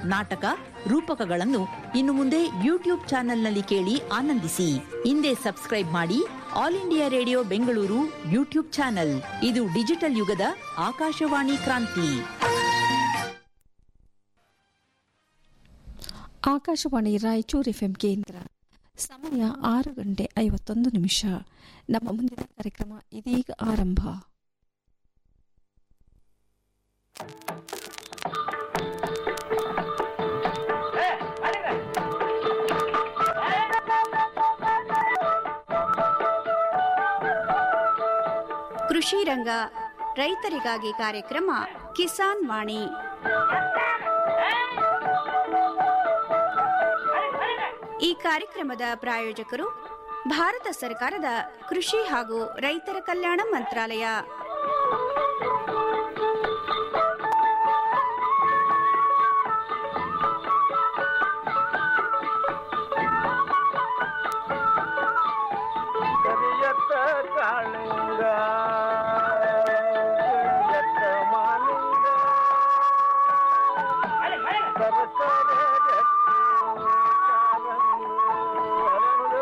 ನಾಟಕ ರೂಪಕಗಳನ್ನು ಇನ್ನು ಮುಂದೆ ಯೂಟ್ಯೂಬ್ ಚಾನೆಲ್ನಲ್ಲಿ ಕೇಳಿ ಆನಂದಿಸಿ ಹಿಂದೆ ಸಬ್ಸ್ಕ್ರೈಬ್ ಮಾಡಿ all India radio Bengaluru YouTube channel ಇದು ಡಿಜಿಟಲ್ ಯುಗದ ಆಕಾಶವಾಣಿ ಕ್ರಾಂತಿ ಆಕಾಶವಾಣಿ ರಾಯಚೂರು ಎಫ್ಎಂ ಕೇಂದ್ರ ಸಮಯ ಆರು ಗಂಟೆ ಐವತ್ತೊಂದು ನಿಮಿಷ ನಮ್ಮ ಮುಂದಿನ ಕಾರ್ಯಕ್ರಮ ಇದೀಗ ಆರಂಭ ಕೃಷಿ ರಂಗ ರೈತರಿಗಾಗಿ ಕಾರ್ಯಕ್ರಮ ಕಿಸಾನ್ ವಾಣಿ ಈ ಕಾರ್ಯಕ್ರಮದ ಪ್ರಾಯೋಜಕರು ಭಾರತ ಸರ್ಕಾರದ ಕೃಷಿ ಹಾಗೂ ರೈತರ ಕಲ್ಯಾಣ ಮಂತ್ರಾಲಯ ಕರಿಯತ್ತ ಕಾಳಿಂಗ ಕರಿಯತ್ತ ಮಾಲಿಂಗ ಸರಸರ ಗಟ್ಟಿ ಕಾರಂಗು ಹರಳು.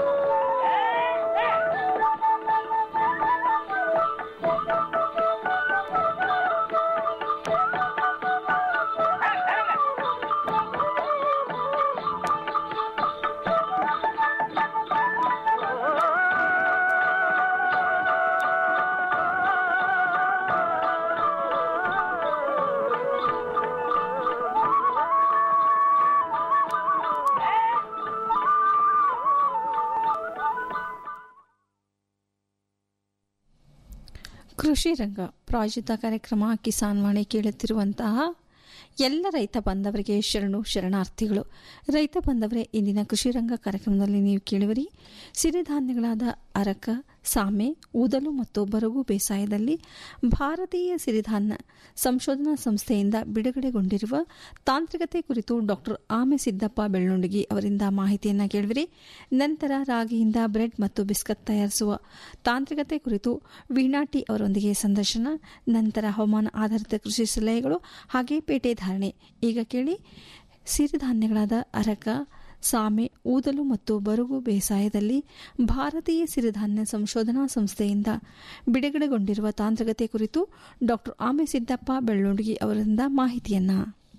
ಕೃಷಿ ರಂಗ ಪ್ರಾಯೋಜಿತ ಕಾರ್ಯಕ್ರಮ ಕಿಸಾನ್ ವಾಣಿ ಕೇಳುತ್ತಿರುವಂತಹ ಎಲ್ಲ ರೈತ ಬಾಂಧವರಿಗೆ ಶರಣು ಶರಣಾರ್ಥಿಗಳು ರೈತ ಬಾಂಧವರೇ ಇಂದಿನ ಕೃಷಿ ರಂಗ ಕಾರ್ಯಕ್ರಮದಲ್ಲಿ ನೀವು ಕೇಳುವಿರಿ ಸಿರಿಧಾನ್ಯಗಳಾದ ಅರಕ ಸಾಮೆ ಊದಲು ಮತ್ತು ಬರಗು ಬೇಸಾಯದಲ್ಲಿ ಭಾರತೀಯ ಸಿರಿಧಾನ್ಯ ಸಂಶೋಧನಾ ಸಂಸ್ಥೆಯಿಂದ ಬಿಡುಗಡೆಗೊಂಡಿರುವ ತಾಂತ್ರಿಕತೆ ಕುರಿತು ಡಾಕ್ಟರ್ ಆಮೆ ಸಿದ್ದಪ್ಪ ಬೆಳ್ಳುಂಡಗಿ ಅವರಿಂದ ಮಾಹಿತಿಯನ್ನು ಕೇಳುವಿರಿ ನಂತರ ರಾಗಿಯಿಂದ ಬ್ರೆಡ್ ಮತ್ತು ಬಿಸ್ಕತ್ ತಯಾರಿಸುವ ತಾಂತ್ರಿಕತೆ ಕುರಿತು ವೀಣಾ ಟಿ ಅವರೊಂದಿಗೆ ಸಂದರ್ಶನ ನಂತರ ಹವಾಮಾನ ಆಧಾರಿತ ಕೃಷಿ ಸಲಹೆಗಳು ಹಾಗೆ ಪೇಟೆ ಧಾರಣೆ ಈಗ ಕೇಳಿ ಸಿರಿಧಾನ್ಯಗಳಾದ ಅರಕ ಸಾಮೆ ಊದಲು ಮತ್ತು ಬರುಗು ಬೇಸಾಯದಲ್ಲಿ ಭಾರತೀಯ ಸಿರಿಧಾನ್ಯ ಸಂಶೋಧನಾ ಸಂಸ್ಥೆಯಿಂದ ಬಿಡುಗಡೆಗೊಂಡಿರುವ ತಾಂತ್ರಿಕತೆ ಕುರಿತು ಡಾಕ್ಟರ್ ಆಮೆ ಸಿದ್ದಪ್ಪ ಬೆಳ್ಳುಂಡಗಿ ಅವರಿಂದ ಮಾಹಿತಿಯನ್ನ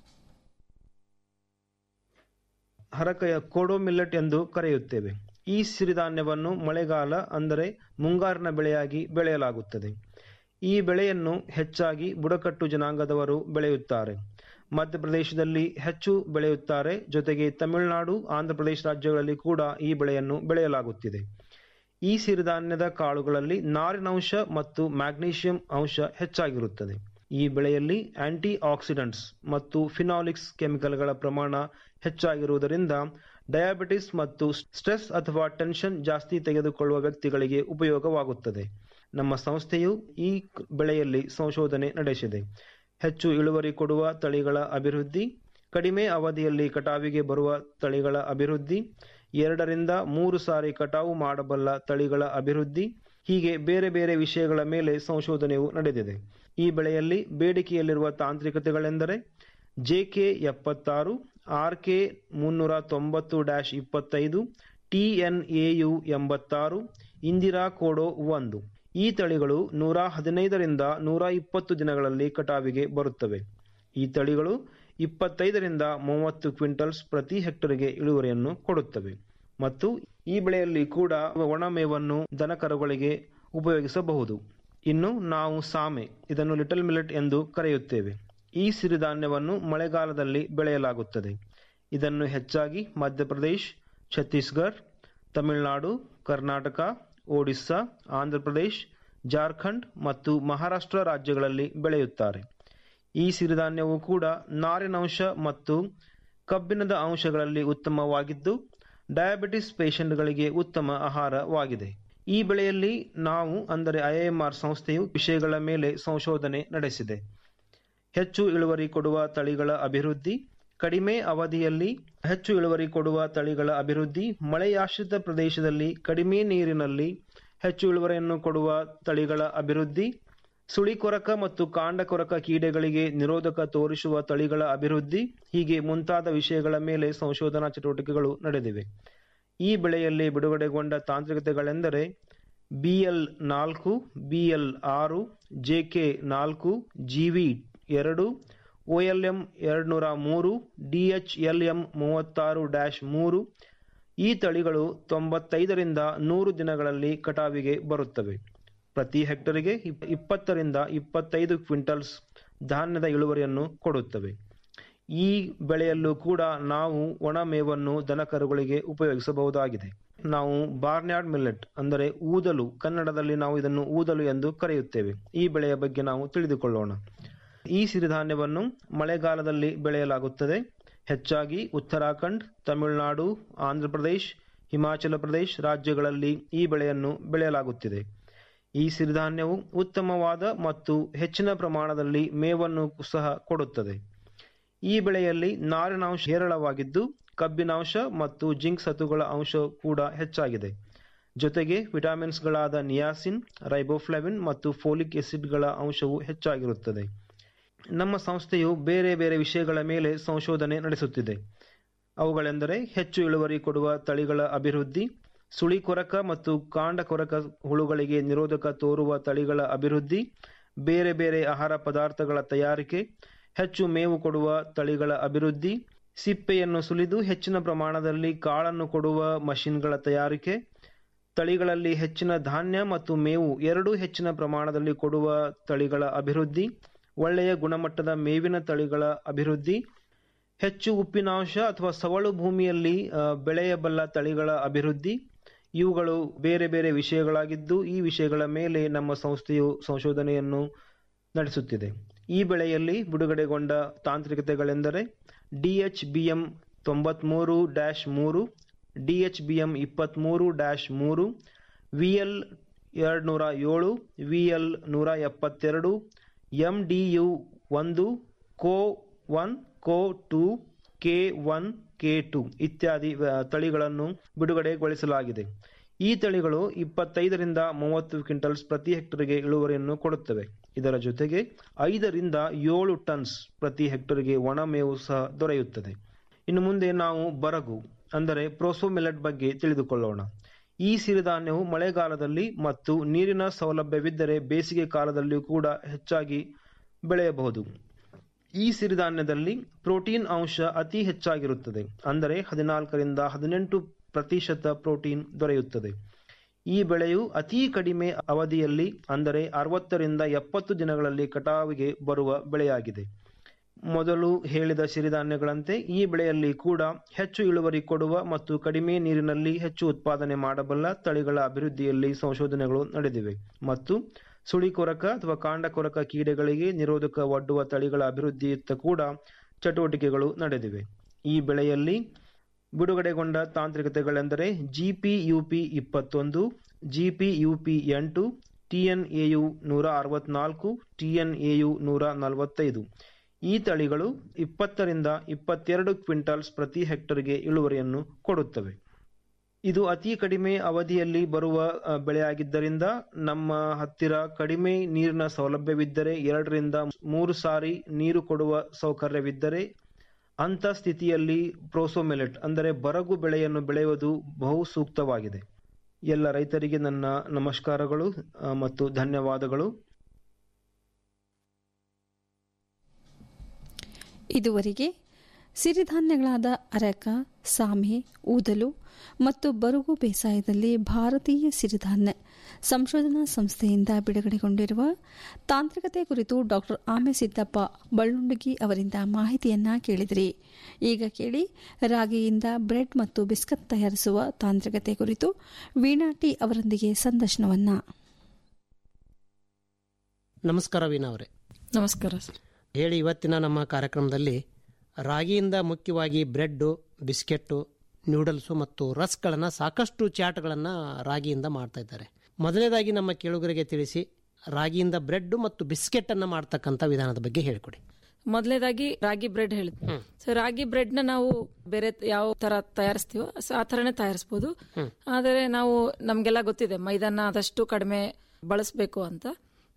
ಹರಕೆಯ ಕೋಡೋ ಮಿಲ್ಲೆಟ್ ಎಂದು ಕರೆಯುತ್ತೇವೆ ಈ ಸಿರಿಧಾನ್ಯವನ್ನು ಮಳೆಗಾಲ ಅಂದರೆ ಮುಂಗಾರಿನ ಬೆಳೆಯಾಗಿ ಬೆಳೆಯಲಾಗುತ್ತದೆ ಈ ಬೆಳೆಯನ್ನು ಹೆಚ್ಚಾಗಿ ಬುಡಕಟ್ಟು ಜನಾಂಗದವರು ಬೆಳೆಯುತ್ತಾರೆ ಮಧ್ಯಪ್ರದೇಶದಲ್ಲಿ ಹೆಚ್ಚು ಬೆಳೆಯುತ್ತಾರೆ ಜೊತೆಗೆ ತಮಿಳುನಾಡು ಆಂಧ್ರಪ್ರದೇಶ ರಾಜ್ಯಗಳಲ್ಲಿ ಕೂಡ ಈ ಬೆಳೆಯನ್ನು ಬೆಳೆಯಲಾಗುತ್ತಿದೆ ಈ ಸಿರಿಧಾನ್ಯದ ಕಾಳುಗಳಲ್ಲಿ ನಾರಿನಂಶ ಮತ್ತು ಮ್ಯಾಗ್ನೀಷಿಯಂ ಅಂಶ ಹೆಚ್ಚಾಗಿರುತ್ತದೆ ಈ ಬೆಳೆಯಲ್ಲಿ ಆಂಟಿ ಆಕ್ಸಿಡೆಂಟ್ಸ್ ಮತ್ತು ಫಿನಾಲಿಕ್ಸ್ ಕೆಮಿಕಲ್ಗಳ ಪ್ರಮಾಣ ಹೆಚ್ಚಾಗಿರುವುದರಿಂದ ಡಯಾಬಿಟಿಸ್ ಮತ್ತು ಸ್ಟ್ರೆಸ್ ಅಥವಾ ಟೆನ್ಷನ್ ಜಾಸ್ತಿ ತೆಗೆದುಕೊಳ್ಳುವ ವ್ಯಕ್ತಿಗಳಿಗೆ ಉಪಯೋಗವಾಗುತ್ತದೆ ನಮ್ಮ ಸಂಸ್ಥೆಯು ಈ ಬೆಳೆಯಲ್ಲಿ ಸಂಶೋಧನೆ ನಡೆಸಿದೆ ಹೆಚ್ಚು ಇಳುವರಿ ಕೊಡುವ ತಳಿಗಳ ಅಭಿವೃದ್ಧಿ ಕಡಿಮೆ ಅವಧಿಯಲ್ಲಿ ಕಟಾವಿಗೆ ಬರುವ ತಳಿಗಳ ಅಭಿವೃದ್ಧಿ ಎರಡರಿಂದ ಮೂರು ಸಾರಿ ಕಟಾವು ಮಾಡಬಲ್ಲ ತಳಿಗಳ ಅಭಿವೃದ್ಧಿ ಹೀಗೆ ಬೇರೆ ಬೇರೆ ವಿಷಯಗಳ ಮೇಲೆ ಸಂಶೋಧನೆಯು ನಡೆದಿದೆ ಈ ಬೆಳೆಯಲ್ಲಿ ಬೇಡಿಕೆಯಲ್ಲಿರುವ ತಾಂತ್ರಿಕತೆಗಳೆಂದರೆ ಜೆಕೆ ಎಪ್ಪತ್ತಾರು ಆರ್ ಕೆ ಮುನ್ನೂರ ತೊಂಬತ್ತು ಡ್ಯಾಶ್ ಇಪ್ಪತ್ತೈದು ಟಿಎನ್ಎಯು ಎಂಬತ್ತಾರು ಇಂದಿರಾ ಕೋಡೋ ಒಂದು ಈ ತಳಿಗಳು ನೂರ ಹದಿನೈದರಿಂದ ನೂರ ಇಪ್ಪತ್ತು ದಿನಗಳಲ್ಲಿ ಕಟಾವಿಗೆ ಬರುತ್ತವೆ ಈ ತಳಿಗಳು ಇಪ್ಪತ್ತೈದರಿಂದ ಮೂವತ್ತು ಕ್ವಿಂಟಲ್ಸ್ ಪ್ರತಿ ಹೆಕ್ಟರ್ಗೆ ಇಳುವರಿಯನ್ನು ಕೊಡುತ್ತವೆ ಮತ್ತು ಈ ಬೆಳೆಯಲ್ಲಿ ಕೂಡ ಒಣಮೇವನ್ನು ದನಕರುಗಳಿಗೆ ಉಪಯೋಗಿಸಬಹುದು ಇನ್ನು ನಾವು ಸಾಮೆ ಇದನ್ನು ಲಿಟಲ್ ಮಿಲೆಟ್ ಎಂದು ಕರೆಯುತ್ತೇವೆ ಈ ಸಿರಿಧಾನ್ಯವನ್ನು ಮಳೆಗಾಲದಲ್ಲಿ ಬೆಳೆಯಲಾಗುತ್ತದೆ ಇದನ್ನು ಹೆಚ್ಚಾಗಿ ಮಧ್ಯಪ್ರದೇಶ್ ಛತ್ತೀಸ್ಗಢ ತಮಿಳುನಾಡು ಕರ್ನಾಟಕ ಒಡಿಸ್ಸಾ ಆಂಧ್ರಪ್ರದೇಶ್ ಜಾರ್ಖಂಡ್ ಮತ್ತು ಮಹಾರಾಷ್ಟ್ರ ರಾಜ್ಯಗಳಲ್ಲಿ ಬೆಳೆಯುತ್ತಾರೆ ಈ ಸಿರಿಧಾನ್ಯವು ಕೂಡ ನಾರಿನಂಶ ಮತ್ತು ಕಬ್ಬಿಣದ ಅಂಶಗಳಲ್ಲಿ ಉತ್ತಮವಾಗಿದ್ದು ಡಯಾಬಿಟಿಸ್ ಪೇಷಂಟ್ಗಳಿಗೆ ಉತ್ತಮ ಆಹಾರವಾಗಿದೆ ಈ ಬೆಳೆಯಲ್ಲಿ ನಾವು ಅಂದರೆ ಐಎಂಆರ್ ಸಂಸ್ಥೆಯು ವಿಷಯಗಳ ಮೇಲೆ ಸಂಶೋಧನೆ ನಡೆಸಿದೆ ಹೆಚ್ಚು ಇಳುವರಿ ಕೊಡುವ ತಳಿಗಳ ಅಭಿವೃದ್ಧಿ ಕಡಿಮೆ ಅವಧಿಯಲ್ಲಿ ಹೆಚ್ಚು ಇಳುವರಿ ಕೊಡುವ ತಳಿಗಳ ಅಭಿವೃದ್ಧಿ ಮಳೆಯಾಶ್ರಿತ ಪ್ರದೇಶದಲ್ಲಿ ಕಡಿಮೆ ನೀರಿನಲ್ಲಿ ಹೆಚ್ಚು ಇಳುವರಿಯನ್ನು ಕೊಡುವ ತಳಿಗಳ ಅಭಿವೃದ್ಧಿ ಸುಳಿ ಕೊರಕ ಮತ್ತು ಕಾಂಡ ಕೊರಕ ಕೀಡೆಗಳಿಗೆ ನಿರೋಧಕ ತೋರಿಸುವ ತಳಿಗಳ ಅಭಿವೃದ್ಧಿ ಹೀಗೆ ಮುಂತಾದ ವಿಷಯಗಳ ಮೇಲೆ ಸಂಶೋಧನಾ ಚಟುವಟಿಕೆಗಳು ನಡೆದಿವೆ ಈ ಬೆಳೆಯಲ್ಲಿ ಬಿಡುಗಡೆಗೊಂಡ ತಾಂತ್ರಿಕತೆಗಳೆಂದರೆ ಬಿಎಲ್ ನಾಲ್ಕು ಬಿಎಲ್ ಆರು ಜೆಕೆ ನಾಲ್ಕು ಜಿವಿ ಎರಡು ಒಎಲ್ಎಂ ಎರಡ್ನೂರ ಮೂರು ಡಿಎಚ್ಎಲ್ಎಂ ಮೂವತ್ತಾರು ಡ್ಯಾಶ್ ಮೂರು ಈ ತಳಿಗಳು ತೊಂಬತ್ತೈದರಿಂದ ನೂರು ದಿನಗಳಲ್ಲಿ ಕಟಾವಿಗೆ ಬರುತ್ತವೆ ಪ್ರತಿ ಹೆಕ್ಟರಿಗೆ ಇಪ್- ಇಪ್ಪತ್ತರಿಂದ ಇಪ್ಪತ್ತೈದು ಕ್ವಿಂಟಲ್ಸ್ ಧಾನ್ಯದ ಇಳುವರಿಯನ್ನು ಕೊಡುತ್ತವೆ ಈ ಬೆಳೆಯಲ್ಲೂ ಕೂಡ ನಾವು ಒಣ ಮೇವನ್ನು ದನಕರುಗಳಿಗೆ ಉಪಯೋಗಿಸಬಹುದಾಗಿದೆ ನಾವು ಬಾರ್ನ್ಯಾರ್ಡ್ ಮಿಲ್ಲೆಟ್ ಅಂದರೆ ಊದಲು ಕನ್ನಡದಲ್ಲಿ ನಾವು ಇದನ್ನು ಊದಲು ಎಂದು ಕರೆಯುತ್ತೇವೆ ಈ ಬೆಳೆಯ ಬಗ್ಗೆ ನಾವು ತಿಳಿದುಕೊಳ್ಳೋಣ ಈ ಸಿರಿಧಾನ್ಯವನ್ನು ಮಳೆಗಾಲದಲ್ಲಿ ಬೆಳೆಯಲಾಗುತ್ತದೆ ಹೆಚ್ಚಾಗಿ ಉತ್ತರಾಖಂಡ್ ತಮಿಳುನಾಡು ಆಂಧ್ರಪ್ರದೇಶ್ ಹಿಮಾಚಲ ಪ್ರದೇಶ್ ರಾಜ್ಯಗಳಲ್ಲಿ ಈ ಬೆಳೆಯನ್ನು ಬೆಳೆಯಲಾಗುತ್ತಿದೆ ಈ ಸಿರಿಧಾನ್ಯವು ಉತ್ತಮವಾದ ಮತ್ತು ಹೆಚ್ಚಿನ ಪ್ರಮಾಣದಲ್ಲಿ ಮೇವನ್ನು ಸಹ ಕೊಡುತ್ತದೆ ಈ ಬೆಳೆಯಲ್ಲಿ ನಾರಿನಾಂಶ ಹೇರಳವಾಗಿದ್ದು ಕಬ್ಬಿನಾಂಶ ಮತ್ತು ಜಿಂಕ್ ಸತುಗಳ ಅಂಶ ಕೂಡ ಹೆಚ್ಚಾಗಿದೆ ಜೊತೆಗೆ ವಿಟಮಿನ್ಸ್ಗಳಾದ ನಿಯಾಸಿನ್ ರೈಬೋಫ್ಲಾವಿನ್ ಮತ್ತು ಫೋಲಿಕ್ ಎಸಿಡ್ಗಳ ಅಂಶವು ಹೆಚ್ಚಾಗಿರುತ್ತದೆ ನಮ್ಮ ಸಂಸ್ಥೆಯು ಬೇರೆ ಬೇರೆ ವಿಷಯಗಳ ಮೇಲೆ ಸಂಶೋಧನೆ ನಡೆಸುತ್ತಿದೆ ಅವುಗಳೆಂದರೆ ಹೆಚ್ಚು ಇಳುವರಿ ಕೊಡುವ ತಳಿಗಳ ಅಭಿವೃದ್ಧಿ ಸುಳಿ ಕೊರಕ ಮತ್ತು ಕಾಂಡ ಕೊರಕ ಹುಳುಗಳಿಗೆ ನಿರೋಧಕ ತೋರುವ ತಳಿಗಳ ಅಭಿವೃದ್ಧಿ ಬೇರೆ ಬೇರೆ ಆಹಾರ ಪದಾರ್ಥಗಳ ತಯಾರಿಕೆ ಹೆಚ್ಚು ಮೇವು ಕೊಡುವ ತಳಿಗಳ ಅಭಿವೃದ್ಧಿ ಸಿಪ್ಪೆಯನ್ನು ಸುಲಿದು ಹೆಚ್ಚಿನ ಪ್ರಮಾಣದಲ್ಲಿ ಕಾಳನ್ನು ಕೊಡುವ ಮಷಿನ್ಗಳ ತಯಾರಿಕೆ ತಳಿಗಳಲ್ಲಿ ಹೆಚ್ಚಿನ ಧಾನ್ಯ ಮತ್ತು ಮೇವು ಎರಡೂ ಹೆಚ್ಚಿನ ಪ್ರಮಾಣದಲ್ಲಿ ಕೊಡುವ ತಳಿಗಳ ಅಭಿವೃದ್ಧಿ ಒಳ್ಳೆಯ ಗುಣಮಟ್ಟದ ಮೇವಿನ ತಳಿಗಳ ಅಭಿವೃದ್ಧಿ ಹೆಚ್ಚು ಉಪ್ಪಿನಾಂಶ ಅಥವಾ ಸವಳು ಭೂಮಿಯಲ್ಲಿ ಆ, ಬೆಳೆಯಬಲ್ಲ ತಳಿಗಳ ಅಭಿವೃದ್ಧಿ ಇವುಗಳು ಬೇರೆ ಬೇರೆ ವಿಷಯಗಳಾಗಿದ್ದು ಈ ವಿಷಯಗಳ ಮೇಲೆ ನಮ್ಮ ಸಂಸ್ಥೆಯು ಸಂಶೋಧನೆಯನ್ನು ನಡೆಸುತ್ತಿದೆ ಈ ಬೆಳೆಯಲ್ಲಿ ಬಿಡುಗಡೆಗೊಂಡ ತಾಂತ್ರಿಕತೆಗಳೆಂದರೆ ಡಿಎಚ್ ಬಿ ಎಂ ತೊಂಬತ್ಮೂರು ಡ್ಯಾಶ್ ಮೂರು ಡಿಎಚ್ ಬಿ ಎಂ ಇಪ್ಪತ್ತ್ಮೂರು ಡ್ಯಾಶ್ ಮೂರು ವಿ ಎಲ್ ಎರಡು ನೂರ ಏಳು ವಿ ಎಲ್ ನೂರ ಎಪ್ಪತ್ತೆರಡು ಎಂ ಡಿ ಯು ಒಂದು Co one Co two K one K two ಇತ್ಯಾದಿ ಆ, ತಳಿಗಳನ್ನು ಬಿಡುಗಡೆಗೊಳಿಸಲಾಗಿದೆ ಈ ತಳಿಗಳು ಇಪ್ಪತ್ತೈದರಿಂದ ಮೂವತ್ತು ಕ್ವಿಂಟಲ್ಸ್ ಪ್ರತಿ ಹೆಕ್ಟರ್ಗೆ ಇಳುವರಿಯನ್ನು ಕೊಡುತ್ತವೆ ಇದರ ಜೊತೆಗೆ ಐದರಿಂದ ಏಳು ಟನ್ಸ್ ಪ್ರತಿ ಹೆಕ್ಟರ್ಗೆ ಒಣ ಮೇವು ಸಹ ದೊರೆಯುತ್ತದೆ ಇನ್ನು ಮುಂದೆ ನಾವು ಬರಗು ಅಂದರೆ ಪ್ರೋಸೋಮಿಲೆಟ್ ಬಗ್ಗೆ ತಿಳಿದುಕೊಳ್ಳೋಣ ಈ ಸಿರಿಧಾನ್ಯವು ಮಳೆಗಾಲದಲ್ಲಿ ಮತ್ತು ನೀರಿನ ಸೌಲಭ್ಯವಿದ್ದರೆ ಬೇಸಿಗೆ ಕಾಲದಲ್ಲಿಯೂ ಕೂಡ ಹೆಚ್ಚಾಗಿ ಬೆಳೆಯಬಹುದು ಈ ಸಿರಿಧಾನ್ಯದಲ್ಲಿ ಪ್ರೋಟೀನ್ ಅಂಶ ಅತಿ ಹೆಚ್ಚಾಗಿರುತ್ತದೆ ಅಂದರೆ ಹದಿನಾಲ್ಕರಿಂದ ಹದಿನೆಂಟು ಪ್ರತಿಶತ ಪ್ರೋಟೀನ್ ದೊರೆಯುತ್ತದೆ ಈ ಬೆಳೆಯು ಅತಿ ಕಡಿಮೆ ಅವಧಿಯಲ್ಲಿ ಅಂದರೆ ಅರವತ್ತರಿಂದ ಎಪ್ಪತ್ತು ದಿನಗಳಲ್ಲಿ ಕಟಾವಿಗೆ ಬರುವ ಬೆಳೆಯಾಗಿದೆ ಮೊದಲು ಹೇಳಿದ ಸಿರಿಧಾನ್ಯಗಳಂತೆ ಈ ಬೆಳೆಯಲ್ಲಿ ಕೂಡ ಹೆಚ್ಚು ಇಳುವರಿ ಕೊಡುವ ಮತ್ತು ಕಡಿಮೆ ನೀರಿನಲ್ಲಿ ಹೆಚ್ಚು ಉತ್ಪಾದನೆ ಮಾಡಬಲ್ಲ ತಳಿಗಳ ಅಭಿವೃದ್ಧಿಯಲ್ಲಿ ಸಂಶೋಧನೆಗಳು ನಡೆದಿವೆ ಮತ್ತು ಸುಳಿ ಕೊರಕ ಅಥವಾ ಕಾಂಡ ಕೊರಕ ಕೀಡೆಗಳಿಗೆ ನಿರೋಧಕ ಒಡ್ಡುವ ತಳಿಗಳ ಅಭಿವೃದ್ಧಿಯತ್ತ ಕೂಡ ಚಟುವಟಿಕೆಗಳು ನಡೆದಿವೆ ಈ ಬೆಳೆಯಲ್ಲಿ ಬಿಡುಗಡೆಗೊಂಡ ತಾಂತ್ರಿಕತೆಗಳೆಂದರೆ ಜಿಪಿಯುಪಿ ಇಪ್ಪತ್ತೊಂದು ಜಿಪಿಯುಪಿ ಎಂಟು ಟಿಎನ್ಎಯು ನೂರ ಅರವತ್ನಾಲ್ಕು ಟಿಎನ್ಎಯು ನೂರ ನಲವತ್ತೈದು ಈ ತಳಿಗಳು ಇಪ್ಪತ್ತರಿಂದ ಇಪ್ಪತ್ತೆರಡು ಕ್ವಿಂಟಲ್ಸ್ ಪ್ರತಿ ಹೆಕ್ಟರ್ಗೆ ಇಳುವರಿಯನ್ನು ಕೊಡುತ್ತವೆ ಇದು ಅತಿ ಕಡಿಮೆ ಅವಧಿಯಲ್ಲಿ ಬರುವ ಅ, ಬೆಳೆಯಾಗಿದ್ದರಿಂದ ನಮ್ಮ ಹತ್ತಿರ ಕಡಿಮೆ ನೀರಿನ ಸೌಲಭ್ಯವಿದ್ದರೆ ಎರಡರಿಂದ ಮೂರು ಸಾರಿ ನೀರು ಕೊಡುವ ಸೌಕರ್ಯವಿದ್ದರೆ ಅಂಥ ಸ್ಥಿತಿಯಲ್ಲಿ ಪ್ರೋಸೋಮೆಲೆಟ್ ಅಂದರೆ ಬರಗು ಬೆಳೆಯನ್ನು ಬೆಳೆಯುವುದು ಬಹು ಸೂಕ್ತವಾಗಿದೆ ಎಲ್ಲ ರೈತರಿಗೆ ನನ್ನ ನಮಸ್ಕಾರಗಳು ಆ, ಮತ್ತು ಧನ್ಯವಾದಗಳು ಇದುವರೆಗೆ ಸಿರಿಧಾನ್ಯಗಳಾದ ಅರಕ ಸಾಮೆ ಊದಲು ಮತ್ತು ಬರುಗು ಬೇಸಾಯದಲ್ಲಿ ಭಾರತೀಯ ಸಿರಿಧಾನ್ಯ ಸಂಶೋಧನಾ ಸಂಸ್ಥೆಯಿಂದ ಬಿಡುಗಡೆಗೊಂಡಿರುವ ತಾಂತ್ರಿಕತೆ ಕುರಿತು ಡಾಕ್ಟರ್ ಆಮೆ ಸಿದ್ದಪ್ಪ ಬಳ್ಳುಂಡಗಿ ಅವರಿಂದ ಮಾಹಿತಿಯನ್ನ ಕೇಳಿದಿರಿ ಈಗ ಕೇಳಿ ರಾಗಿಯಿಂದ ಬ್ರೆಡ್ ಮತ್ತು ಬಿಸ್ಕತ್ ತಯಾರಿಸುವ ತಾಂತ್ರಿಕತೆ ಕುರಿತು ವೀಣಾ ಟಿ ಅವರೊಂದಿಗೆ ಸಂದರ್ಶನವನ್ನ ನಮಸ್ಕಾರ ವೀಣಾ ಅವರೇ ನಮಸ್ಕಾರ ಸರ್ ಹೇಳಿ ಇವತ್ತಿನ ನಮ್ಮ ಕಾರ್ಯಕ್ರಮದಲ್ಲಿ ರಾಗಿಯಿಂದ ಮುಖ್ಯವಾಗಿ ಬ್ರೆಡ್ಡು ಬಿಸ್ಕೆಟ್ಟು ನ್ಯೂಡಲ್ಸು ಮತ್ತು ರಸ್ಗಳನ್ನು ಸಾಕಷ್ಟು ಚಾಟ್ಗಳನ್ನು ರಾಗಿಯಿಂದ ಮಾಡ್ತಾ ಇದ್ದಾರೆ ಮೊದಲನೇದಾಗಿ ನಮ್ಮ ಕೇಳುಗರಿಗೆ ತಿಳಿಸಿ ರಾಗಿಯಿಂದ ಬ್ರೆಡ್ ಮತ್ತು ಬಿಸ್ಕೆಟನ್ನು ಮಾಡ್ತಕ್ಕಂಥ ವಿಧಾನದ ಬಗ್ಗೆ ಹೇಳಿಕೊಡಿ ಮೊದಲನೇದಾಗಿ ರಾಗಿ ಬ್ರೆಡ್ ಹೇಳಿ ಸೊ ರಾಗಿ ಬ್ರೆಡ್ ನ ನಾವು ಬೇರೆ ಯಾವ ತರ ತಯಾರಿಸ್ತೀವೋ ಸೊ ಆ ತರನೇ ತಯಾರಿಸಬಹುದು ಆದರೆ ನಾವು ನಮ್ಗೆಲ್ಲ ಗೊತ್ತಿದೆ ಮೈದಾನ ಆದಷ್ಟು ಕಡಿಮೆ ಬಳಸಬೇಕು ಅಂತ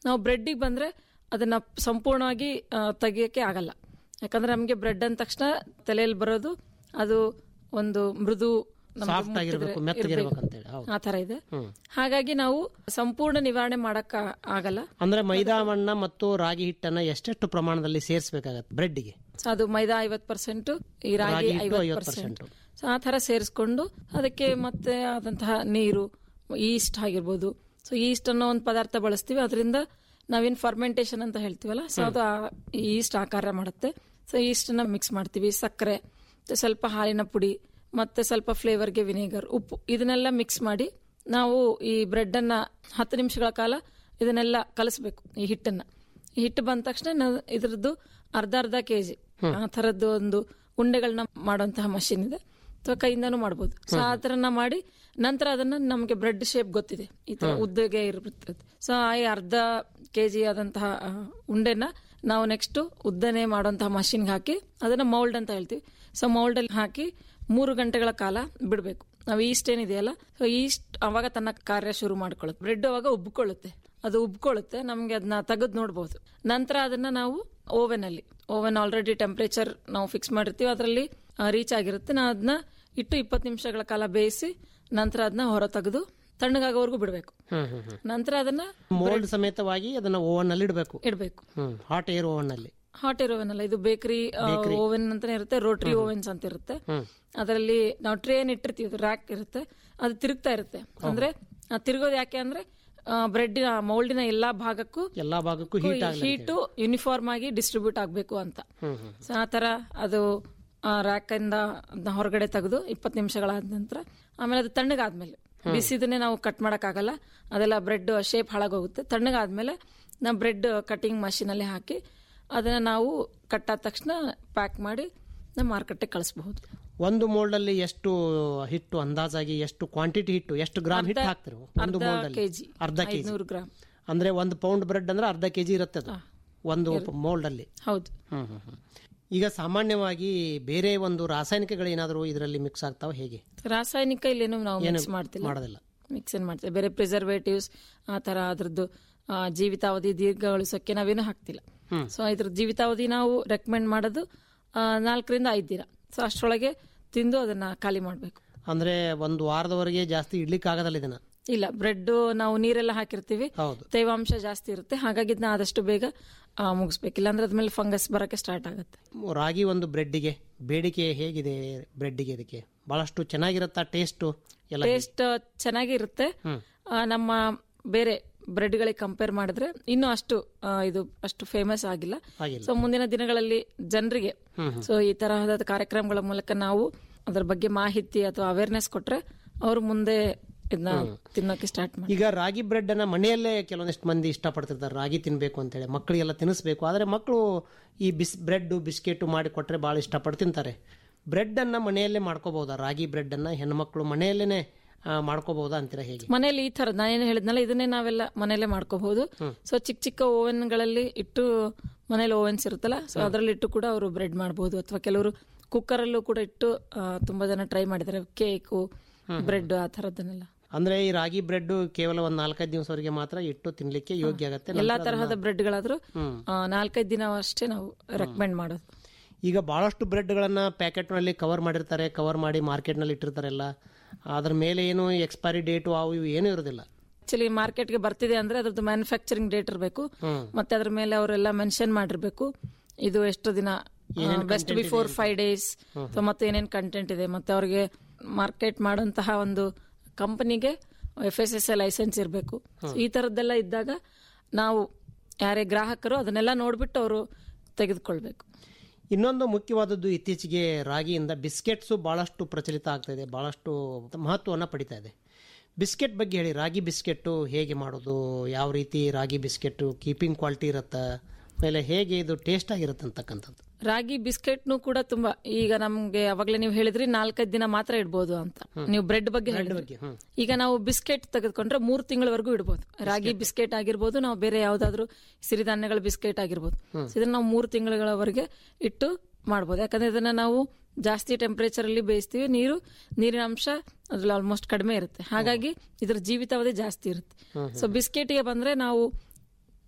ನಾವು ಬ್ರೆಡ್ಡಿಗೆ ಬಂದ್ರೆ ಅದನ್ನ ಸಂಪೂರ್ಣವಾಗಿ ಆ, ತೆಗಿಯಕ್ಕೆ ಆಗಲ್ಲ ಯಾಕಂದ್ರೆ ನಮಗೆ ಬ್ರೆಡ್ ಅಂದ ತಕ್ಷಣ ತಲೆಯಲ್ಲಿ ಬರೋದು ಅದು ಒಂದು ಮೃದು ನಮ್ಗೆ ಸಾಫ್ಟ್ ಮುಟ್ಟಿದ್ರೆ ಆಗಿರ್ಬೇಕು ಇರ್ಬೇಕು. ಮೆತ್ತಗಿರ್ಬೇಕು ಅಂತೇಳಿ ಹೌದು ಆ ತರ ಇದೆ ಹಾಗಾಗಿ ನಾವು ಸಂಪೂರ್ಣ ನಿವಾರಣೆ ಮಾಡಕ್ ಆಗಲ್ಲ ಅಂದ್ರೆ ಮೈದಾವಣ್ಣ ಮತ್ತು ರಾಗಿ ಹಿಟ್ಟನ್ನ ಎಷ್ಟೆಷ್ಟು ಪ್ರಮಾಣದಲ್ಲಿ ಸೇರಿಸಬೇಕಾಗತ್ತೆ ಬ್ರೆಡ್ಗೆ ಸೊ ಅದು ಮೈದಾ ಐವತ್ ಪರ್ಸೆಂಟ್ ಈ ರಾಗಿ ರಾಗಿ ಹಿಟ್ಟು ಐವತ್ 50%. ಪರ್ಸೆಂಟ್ ಸೊ ಆ ತರ ಸೇರಿಸ್ಕೊಂಡು ಅದಕ್ಕೆ ಮತ್ತೆ ಆದಂತಹ ನೀರು ಈಸ್ಟ್ ಆಗಿರ್ಬೋದು ಸೊ ಈಸ್ಟ್ ಅನ್ನೋ ಒಂದು ಪದಾರ್ಥ ಬಳಸ್ತೀವಿ ಅದರಿಂದ ನಾವೇನ್ ಫರ್ಮೆಂಟೇಶನ್ ಅಂತ ಹೇಳ್ತೀವಲ್ಲ ಸೊ ಅದು ಈಸ್ಟ್ ಆಕಾರ ಮಾಡುತ್ತೆ ಸೊ ಈಸ್ಟ್ ನ ಮಿಕ್ಸ್ ಮಾಡ್ತೀವಿ ಸಕ್ಕರೆ ಮತ್ತೆ ಸ್ವಲ್ಪ ಹಾಲಿನ ಪುಡಿ ಮತ್ತೆ ಸ್ವಲ್ಪ ಫ್ಲೇವರ್ಗೆ ವಿನೆಗರ್ ಉಪ್ಪು ಇದನ್ನೆಲ್ಲ ಮಿಕ್ಸ್ ಮಾಡಿ ನಾವು ಈ ಬ್ರೆಡ್ ಅನ್ನ ಹತ್ತು ನಿಮಿಷಗಳ ಕಾಲ ಇದನ್ನೆಲ್ಲ ಕಲಿಸ್ಬೇಕು ಈ ಹಿಟ್ಟನ್ನ ಈ ಹಿಟ್ಟು ಬಂದ ತಕ್ಷಣ ನಾವು ಇದ್ರದ್ದು ಅರ್ಧ ಅರ್ಧ ಕೆಜಿ ಆ ತರದ್ದು ಒಂದು ಉಂಡೆಗಳನ್ನ ಮಾಡುವಂತಹ ಮಷಿನ್ ಇದೆ ಅಥವಾ ಕೈಯಿಂದನೂ ಮಾಡ್ಬೋದು ಸೊ ಆ ತರ ಮಾಡಿ ನಂತರ ಅದನ್ನ ನಮಗೆ ಬ್ರೆಡ್ ಶೇಪ್ ಗೊತ್ತಿದೆ ಈ ತರ ಉದ್ದಗೆ ಇರುತ್ತೆ ಸೊ ಆ ಅರ್ಧ ಕೆಜಿ ಆದಂತಹ ಆ, ಉಂಡೆನ ನಾವು ನೆಕ್ಸ್ಟ್ ಉದ್ದನೆ ಮಾಡುವಂತಹ ಮಷಿನ್ಗೆ ಹಾಕಿ ಅದನ್ನ ಮೌಲ್ಡ್ ಅಂತ ಹೇಳ್ತೀವಿ ಸೊ ಮೌಲ್ಡ್ ಅಲ್ಲಿ ಹಾಕಿ ಮೂರು ಗಂಟೆಗಳ ಕಾಲ ಬಿಡಬೇಕು ನಾವು ಈಸ್ಟ್ ಏನಿದೆಯಲ್ಲ ಸೊ ಈಸ್ಟ್ ಅವಾಗ ತನ್ನ ಕಾರ್ಯ ಶುರು ಮಾಡ್ಕೊಳ್ಳುತ್ತೆ ಬ್ರೆಡ್ ಅವಾಗ ಉಬ್ಕೊಳ್ಳುತ್ತೆ ಅದು ಉಬ್ಕೊಳ್ಳುತ್ತೆ ನಮ್ಗೆ ಅದನ್ನ ತೆಗೆದು ನೋಡಬಹುದು ನಂತರ ಅದನ್ನ ನಾವು ಓವೆನ್ ಅಲ್ಲಿ ಓವೆನ್ ಆಲ್ರೆಡಿ ಟೆಂಪರೇಚರ್ ನಾವು ಫಿಕ್ಸ್ ಮಾಡಿರ್ತೀವಿ ಅದರಲ್ಲಿ ರೀಚ್ ಆಗಿರುತ್ತೆ ನಾವು ಅದನ್ನ ಇಟ್ಟು ಇಪ್ಪತ್ತು ನಿಮಿಷಗಳ ಕಾಲ ಬೇಯಿಸಿ ನಂತರ ಅದನ್ನ ಹೊರ ತೆಗೆದು ತಣ್ಣಗಾಗೋವರೆಗೂ ಬಿಡಬೇಕು ಹ್ಮ್ ಹ್ಮ್ ಹ್ಮ್ ನಂತರ ಅದನ್ನ ಮೋಲ್ಡ್ ಸಮೇತವಾಗಿ ಅದನ್ನ ಓವನ್ ಅಲ್ಲಿ ಇಡಬೇಕು ಇಡಬೇಕು ಹ್ಮ್ ಹಾಟ್ ಏರ್ ಓವನ್ ಅಲ್ಲಿ ಹಾಟ್ ಇರೋ ಓವೆನ್ ಅಲ್ಲ ಇದು ಬೇಕರಿ ಓವೆನ್ ಅಂತಾನೆ ಇರುತ್ತೆ ರೋಟರಿ ಓವೆನ್ಸ್ ಅಂತ ಇರುತ್ತೆ ಅದರಲ್ಲಿ ನಾವು ಟ್ರೇನ್ ಇಟ್ಟಿರ್ತೀವಿ ಅದು ರ್ಯಾಕ್ ಇರುತ್ತೆ ಅದು ತಿರುಗ್ತಾ ಇರುತ್ತೆ ಅಂದ್ರೆ ಆ ತಿರುಗೋದು ಯಾಕೆ ಅಂದ್ರೆ ಬ್ರೆಡ್ ಮೌಲ್ಡಿನ ಎಲ್ಲಾ ಭಾಗಕ್ಕೂ ಎಲ್ಲಾ ಭಾಗಕ್ಕೂ ಹೀಟ್ ಆಗಲಿ ಹೀಟು ಯೂನಿಫಾರ್ಮ್ ಆಗಿ ಡಿಸ್ಟ್ರಿಬ್ಯೂಟ್ ಆಗಬೇಕು ಅಂತ ಸೊ ಆ ತರ ಅದು ರ್ಯಾಕ್ ಇಂದ ಅದ್ನ ಹೊರಗಡೆ ತೆಗೆದು ಇಪ್ಪತ್ತು ನಿಮಿಷಗಳಾದ ನಂತರ ಆಮೇಲೆ ಅದು ತಣ್ಣಗಾದ್ಮೇಲೆ ಬಿಸಿದನ್ನೇ ನಾವು ಕಟ್ ಆಗಲ್ಲ ಅದೆಲ್ಲ ಬ್ರೆಡ್ ಶೇಪ್ ಹಾಳಾಗೋಗುತ್ತೆ ತಣ್ಣಗಾದ್ಮೇಲೆ ನಾವು ಬ್ರೆಡ್ ಕಟಿಂಗ್ ಮಷೀನ್ ಅಲ್ಲಿ ಹಾಕಿ ಅದನ್ನ ನಾವು ಕಟ್ ಆದ ತಕ್ಷಣ ಪ್ಯಾಕ್ ಮಾಡಿ ನಾವು ಮಾರ್ಕೆಟ್ಗೆ ಕಳಿಸಬಹುದು ಒಂದು ಮೋಲ್ಡ್ ಅಲ್ಲಿ ಎಷ್ಟು ಹಿಟ್ಟು ಅಂದಾಜಾಗಿ ಎಷ್ಟು ಕ್ವಾಂಟಿಟಿ ಹಿಟ್ಟು ಎಷ್ಟು ಗ್ರಾಮ್ ಹಿಟ್ಟು ಹಾಕ್ತಿರು ಒಂದು ಅರ್ಧ ಮೋಲ್ಡ್ ಅಲ್ಲಿ ಕೆಜಿ ಅರ್ಧ ಕೆಜಿ ಐದ್ನೂರು ಗ್ರಾಮ್ ಅಂದ್ರೆ ಒಂದು ಪೌಂಡ್ ಬ್ರೆಡ್ ಅಂದ್ರೆ ಅರ್ಧ ಕೆಜಿ ಇರುತ್ತೆ ಅದು ಒಂದು ಮೋಲ್ಡ್ ಅಲ್ಲಿ ಹೌದು ಹ್ಮ್ ಹ್ಮ್ ಹ್ಮ್. ಈಗ ಸಾಮಾನ್ಯವಾಗಿ ಬೇರೆ ಒಂದು ರಾಸಾಯನಿಕಗಳು ಏನಾದರೂ ಇದರಲ್ಲಿ ಮಿಕ್ಸ್ ಆಗ್ತಾವ ಹೇಗೆ ರಾಸಾಯನಿಕ ಇಲ್ಲೇನು ನಾವು ಮಿಕ್ಸ್ ಮಾಡ್ತಿಲ್ಲ ಮಾಡೋದಿಲ್ಲ ಮಿಕ್ಸ್ ಏನ್ ಮಾಡ್ತೀವಿ ಬೇರೆ ಪ್ರಿಸರ್ವೇಟಿವ್ಸ್ ಆ ತರ ಅದ್ರದ್ದು ಆ, ಜೀವಿತಾವಧಿ ದೀರ್ಘಗೊಳಿಸೋಕೆ ನಾವೇನು ಹಾಕ್ತಿಲ್ಲ ಸೊ ಇದ್ರ ಜೀವಿತಾವಧಿ ನಾವು ರೆಕಮೆಂಡ್ ಮಾಡೋದು ಆ, ನಾಲ್ಕರಿಂದ ಐದು ದಿನ ಸೊ ಅಷ್ಟರೊಳಗೆ ತಿಂದು ಅದನ್ನ ಖಾಲಿ ಮಾಡಬೇಕು ಅಂದ್ರೆ ಒಂದು ವಾರದವರೆಗೆ ಜಾಸ್ತಿ ಇಡ್ಲಿಕ್ಕೆ ಆಗೋದಿಲ್ಲ ಇದನ್ನ ಇಲ್ಲ ಬ್ರೆಡ್ ನಾವು ನೀರೆಲ್ಲ ಹಾಕಿರ್ತೀವಿ ಹೌದು ತೇವಾಂಶ ಜಾಸ್ತಿ ಇರುತ್ತೆ ಹಾಗಾಗಿ ಇದನ್ನ ಆದಷ್ಟು ಬೇಗ ಆ, ಮುಗಿಸ್ಬೇಕು ಇಲ್ಲಾಂದ್ರೆ ಅದ್ಮೇಲೆ ಫಂಗಸ್ ಬರಕ್ಕೆ ಸ್ಟಾರ್ಟ್ ಆಗುತ್ತೆ ರಾಗಿ ಒಂದು ಬ್ರೆಡ್ಡಿಗೆ ಬೇಡಿಕೆ ಹೇಗಿದೆ ಬ್ರೆಡ್ಡಿಗೆ ಇದಕ್ಕೆ ಬಹಳಷ್ಟು ಚೆನ್ನಾಗಿರುತ್ತಾ ಟೇಸ್ಟು ಎಲ್ಲ ಟೇಸ್ಟ್ ಚೆನ್ನಾಗಿರುತ್ತೆ ಆ, ನಮ್ಮ ಬೇರೆ ಬ್ರೆಡ್ಗಳಿಗೆ ಕಂಪೇರ್ ಮಾಡಿದ್ರೆ ಇನ್ನೂ ಅಷ್ಟು ಆ, ಇದು ಅಷ್ಟು ಫೇಮಸ್ ಆಗಿಲ್ಲ ಆಗಿಲ್ಲ. ಸೊ ಮುಂದಿನ ದಿನಗಳಲ್ಲಿ ಜನರಿಗೆ ಸೊ ಈ ತರಹದ ಕಾರ್ಯಕ್ರಮಗಳ ಮೂಲಕ ನಾವು ಅದರ ಬಗ್ಗೆ ಮಾಹಿತಿ ಅಥವಾ ಅವೇರ್ನೆಸ್ ಕೊಟ್ರೆ ಅವರು ಮುಂದೆ ಇದನ್ನ ತಿನ್ನೋಕೆ ಸ್ಟಾರ್ಟ್ ಮಾಡಿ ಈಗ ರಾಗಿ ಬ್ರೆಡ್ ಅನ್ನ ಮನೆಯಲ್ಲೇ ಕೆಲವೊಂದಿಷ್ಟು ಮಂದಿ ಇಷ್ಟಪಡ್ತಿರ್ತಾರೆ ರಾಗಿ ತಿನ್ಬೇಕು ಅಂತೇಳಿ ಮಕ್ಕಳಿಗೆಲ್ಲ ತಿನ್ನಿಸ್ಬೇಕು ಆದರೆ ಮಕ್ಕಳು ಈ ಬಿಸ್ ಬ್ರೆಡ್ ಬಿಸ್ಕೆಟ್ ಮಾಡಿ ಕೊಟ್ರೆ ಭಾಳ ಇಷ್ಟಪಟ್ಟು ತಿಂತಾರೆ ಬ್ರೆಡ್ ಅನ್ನ ಮನೆಯಲ್ಲೇ ಮಾಡ್ಕೋಬಹುದಾ ರಾಗಿ ಬ್ರೆಡ್ ಅನ್ನ ಹೆಣ್ಮಕ್ಳು ಮನೆಯಲ್ಲೇನೆ ಆ, ಮಾಡ್ಕೋಬಹುದಾ ಅಂತೀರಾ ಹೇಗೆ ಮನೆಯಲ್ಲಿ ಈ ತರ ನಾನೇನು ಹೇಳಿದ್ನಲ್ಲ ಇದನ್ನೇ ನಾವೆಲ್ಲ ಮನೆಯಲ್ಲೇ ಮಾಡ್ಕೋಬಹುದು ಸೊ ಚಿಕ್ಕ ಚಿಕ್ಕ ಓವೆನ್ ಗಳಲ್ಲಿ ಇಟ್ಟು ಮನೇಲಿ ಓವೆನ್ಸ್ ಇರುತ್ತಲ್ಲ ಸೊ ಅದರಲ್ಲಿ ಇಟ್ಟು ಕೂಡ ಅವರು ಬ್ರೆಡ್ ಮಾಡಬಹುದು ಅಥವಾ ಕೆಲವರು ಕುಕ್ಕರ್ ಅಲ್ಲೂ ಕೂಡ ಇಟ್ಟು ಆ, ತುಂಬಾ ಜನ ಟ್ರೈ ಮಾಡಿದ್ದಾರೆ ಕೇಕು ಬ್ರೆಡ್ ಆ ತರದನ್ನೆಲ್ಲ ಅಂದ್ರೆ ಈ ರಾಗಿ ಬ್ರೆಡ್ ಕೇವಲ ಒಂದ್ ನಾಲ್ಕೈದು ದಿವಸವರೆಗೆ ಮಾತ್ರ ಇಟ್ಟು ತಿನ್ಲಿಕ್ಕೆ ಯೋಗ್ಯ ಆಗತ್ತೆ ಎಲ್ಲಾ ನಂತರ ತರಹದ ಬ್ರೆಡ್ಗಳಾದ್ರೂ ನಾಲ್ಕೈದು ದಿನ ಅಷ್ಟೇ ನಾವು ರೆಕಮೆಂಡ್ ಮಾಡೋದು ಈಗ ಬಹಳಷ್ಟು ಬ್ರೆಡ್ಗಳನ್ನ ಪ್ಯಾಕೆಟ್ನಲ್ಲಿ ಕವರ್ ಮಾಡಿರ್ತಾರೆ ಕವರ್ ಮಾಡಿ ಮಾರ್ಕೆಟ್ನಲ್ಲಿ ಇಟ್ಟಿರ್ತಾರೆಲ್ಲ ಅದ್ರ ಮೇಲೆ ಏನು ಎಕ್ಸ್ಪೈರಿ ಡೇಟು ಅವು ಇವು ಏನೂ ಇರೋದಿಲ್ಲ ಆಕ್ಚುಲಿ ಮಾರ್ಕೆಟ್ಗೆ ಬರ್ತಿದೆ ಅಂದ್ರೆ ಅದ್ರದ್ದು ಮ್ಯಾನುಫ್ಯಾಕ್ಚರಿಂಗ್ ಡೇಟ್ ಇರಬೇಕು ಮತ್ತೆ ಅದ್ರ ಮೇಲೆ ಅವರೆಲ್ಲ ಮೆನ್ಷನ್ ಮಾಡಿರ್ಬೇಕು ಇದು ಎಷ್ಟು ದಿನ ಬೆಸ್ಟ್ ಬಿಫೋರ್ ಫೈವ್ ಡೇಸ್ ಮತ್ತೆ ಏನೇನ್ ಕಂಟೆಂಟ್ ಇದೆ ಮತ್ತೆ ಅವ್ರಿಗೆ ಮಾರ್ಕೆಟ್ ಮಾಡುವಂತಹ ಒಂದು ಕಂಪನಿಗೆ F S S A license ಇರಬೇಕು ಈ ತರದ್ದೆಲ್ಲ ಇದ್ದಾಗ ನಾವು ಯಾರೇ ಗ್ರಾಹಕರು ಅದನ್ನೆಲ್ಲ ನೋಡ್ಬಿಟ್ಟು ಅವರು ತೆಗೆದುಕೊಳ್ಬೇಕು ಇನ್ನೊಂದು ಮುಖ್ಯವಾದದ್ದು ಇತ್ತೀಚೆಗೆ ರಾಗಿಯಿಂದ ಬಿಸ್ಕೆಟ್ಸು ಬಹಳಷ್ಟು ಪ್ರಚಲಿತ ಆಗ್ತಾ ಇದೆ ಬಹಳಷ್ಟು ಮಹತ್ವವನ್ನು ಪಡಿತಾ ಇದೆ ಬಿಸ್ಕೆಟ್ ಬಗ್ಗೆ ಹೇಳಿ ರಾಗಿ ಬಿಸ್ಕೆಟ್ಟು ಹೇಗೆ ಮಾಡೋದು ಯಾವ ರೀತಿ ರಾಗಿ ಬಿಸ್ಕೆಟ್ಟು ಕೀಪಿಂಗ್ ಕ್ವಾಲಿಟಿ ಇರುತ್ತೆ ಆಮೇಲೆ ಹೇಗೆ ಇದು ಟೇಸ್ಟ್ ಆಗಿರುತ್ತೆ ಅಂತಕ್ಕಂಥದ್ದು ರಾಗಿ ಬಿಸ್ಕೆಟ್ನು ಕೂಡ ತುಂಬಾ ಈಗ ನಮ್ಗೆ ಅವಾಗ್ಲೇ ನೀವು ಹೇಳಿದ್ರಿ ನಾಲ್ಕೈದು ದಿನ ಮಾತ್ರ ಇಡ್ಬೋದು ಅಂತ ನೀವು ಬ್ರೆಡ್ ಬಗ್ಗೆ ಹೇಳಿದ್ರಿ ಈಗ ನಾವು ಬಿಸ್ಕೆಟ್ ತೆಗೆದುಕೊಂಡ್ರೆ ಮೂರ್ ತಿಂಗಳವರೆಗೂ ಇಡ್ಬೋದು ರಾಗಿ ಬಿಸ್ಕೆಟ್ ಆಗಿರ್ಬೋದು ನಾವು ಬೇರೆ ಯಾವ್ದಾದ್ರು ಸಿರಿಧಾನ್ಯಗಳ ಬಿಸ್ಕೆಟ್ ಆಗಿರ್ಬೋದು So ಇದನ್ನ ನಾವು ಮೂರು ತಿಂಗಳವರೆಗೆ ಇಟ್ಟು ಮಾಡ್ಬೋದು ಯಾಕಂದ್ರೆ ಇದನ್ನ ನಾವು ಜಾಸ್ತಿ ಟೆಂಪರೇಚರ್ ಅಲ್ಲಿ ಬೇಯಿಸ್ತೀವಿ ನೀರು ನೀರಿನ ಅಂಶ ಅದ್ರಲ್ಲಿ ಆಲ್ಮೋಸ್ಟ್ ಕಡಿಮೆ ಇರುತ್ತೆ ಹಾಗಾಗಿ ಇದ್ರ ಜೀವಿತಾವಧಿ ಜಾಸ್ತಿ ಇರುತ್ತೆ ಸೊ ಬಿಸ್ಕೆಟ್ಗೆ ಬಂದ್ರೆ ನಾವು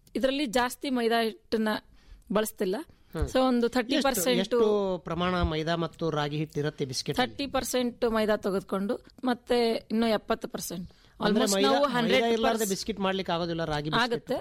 ಇದರಲ್ಲಿ ಜಾಸ್ತಿ ಮೈದಾ ಹಿಟ್ಟನ್ನ ಬಳಸ್ತಿಲ್ಲ ಸೊ ಒಂದು ಥರ್ಟಿ ಎಷ್ಟು- ಪರ್ಸೆಂಟ್ ಎಷ್ಟು ಪ್ರಮಾಣ ಮೈದಾ ಮತ್ತು ರಾಗಿ ಹಿಟ್ಟು ಇರುತ್ತೆ ಬಿಸ್ಕೆಟ್ ಥರ್ಟಿ ಪರ್ಸೆಂಟ್ ಮೈದಾ ತೆಗೆದುಕೊಂಡು ಮತ್ತೆ ಇನ್ನು ಎಪ್ಪತ್ತು ಪರ್ಸೆಂಟ್ ಅಂದ್ರೆ ಆಲ್ಮೋಸ್ಟ್ ಮೈದಾ ನಾವು ಮೈದಾ ಹಂಡ್ರೆಡ್ ಇರ್ಲಾರ್ದೆ ಬಿಸ್ಕೆಟ್ ಮಾಡ್ಲಿಕ್ಕೆ ಆಗೋದಿಲ್ಲ ರಾಗಿ ಬಿಸ್ಕೆಟ್ ಆಗುತ್ತೆ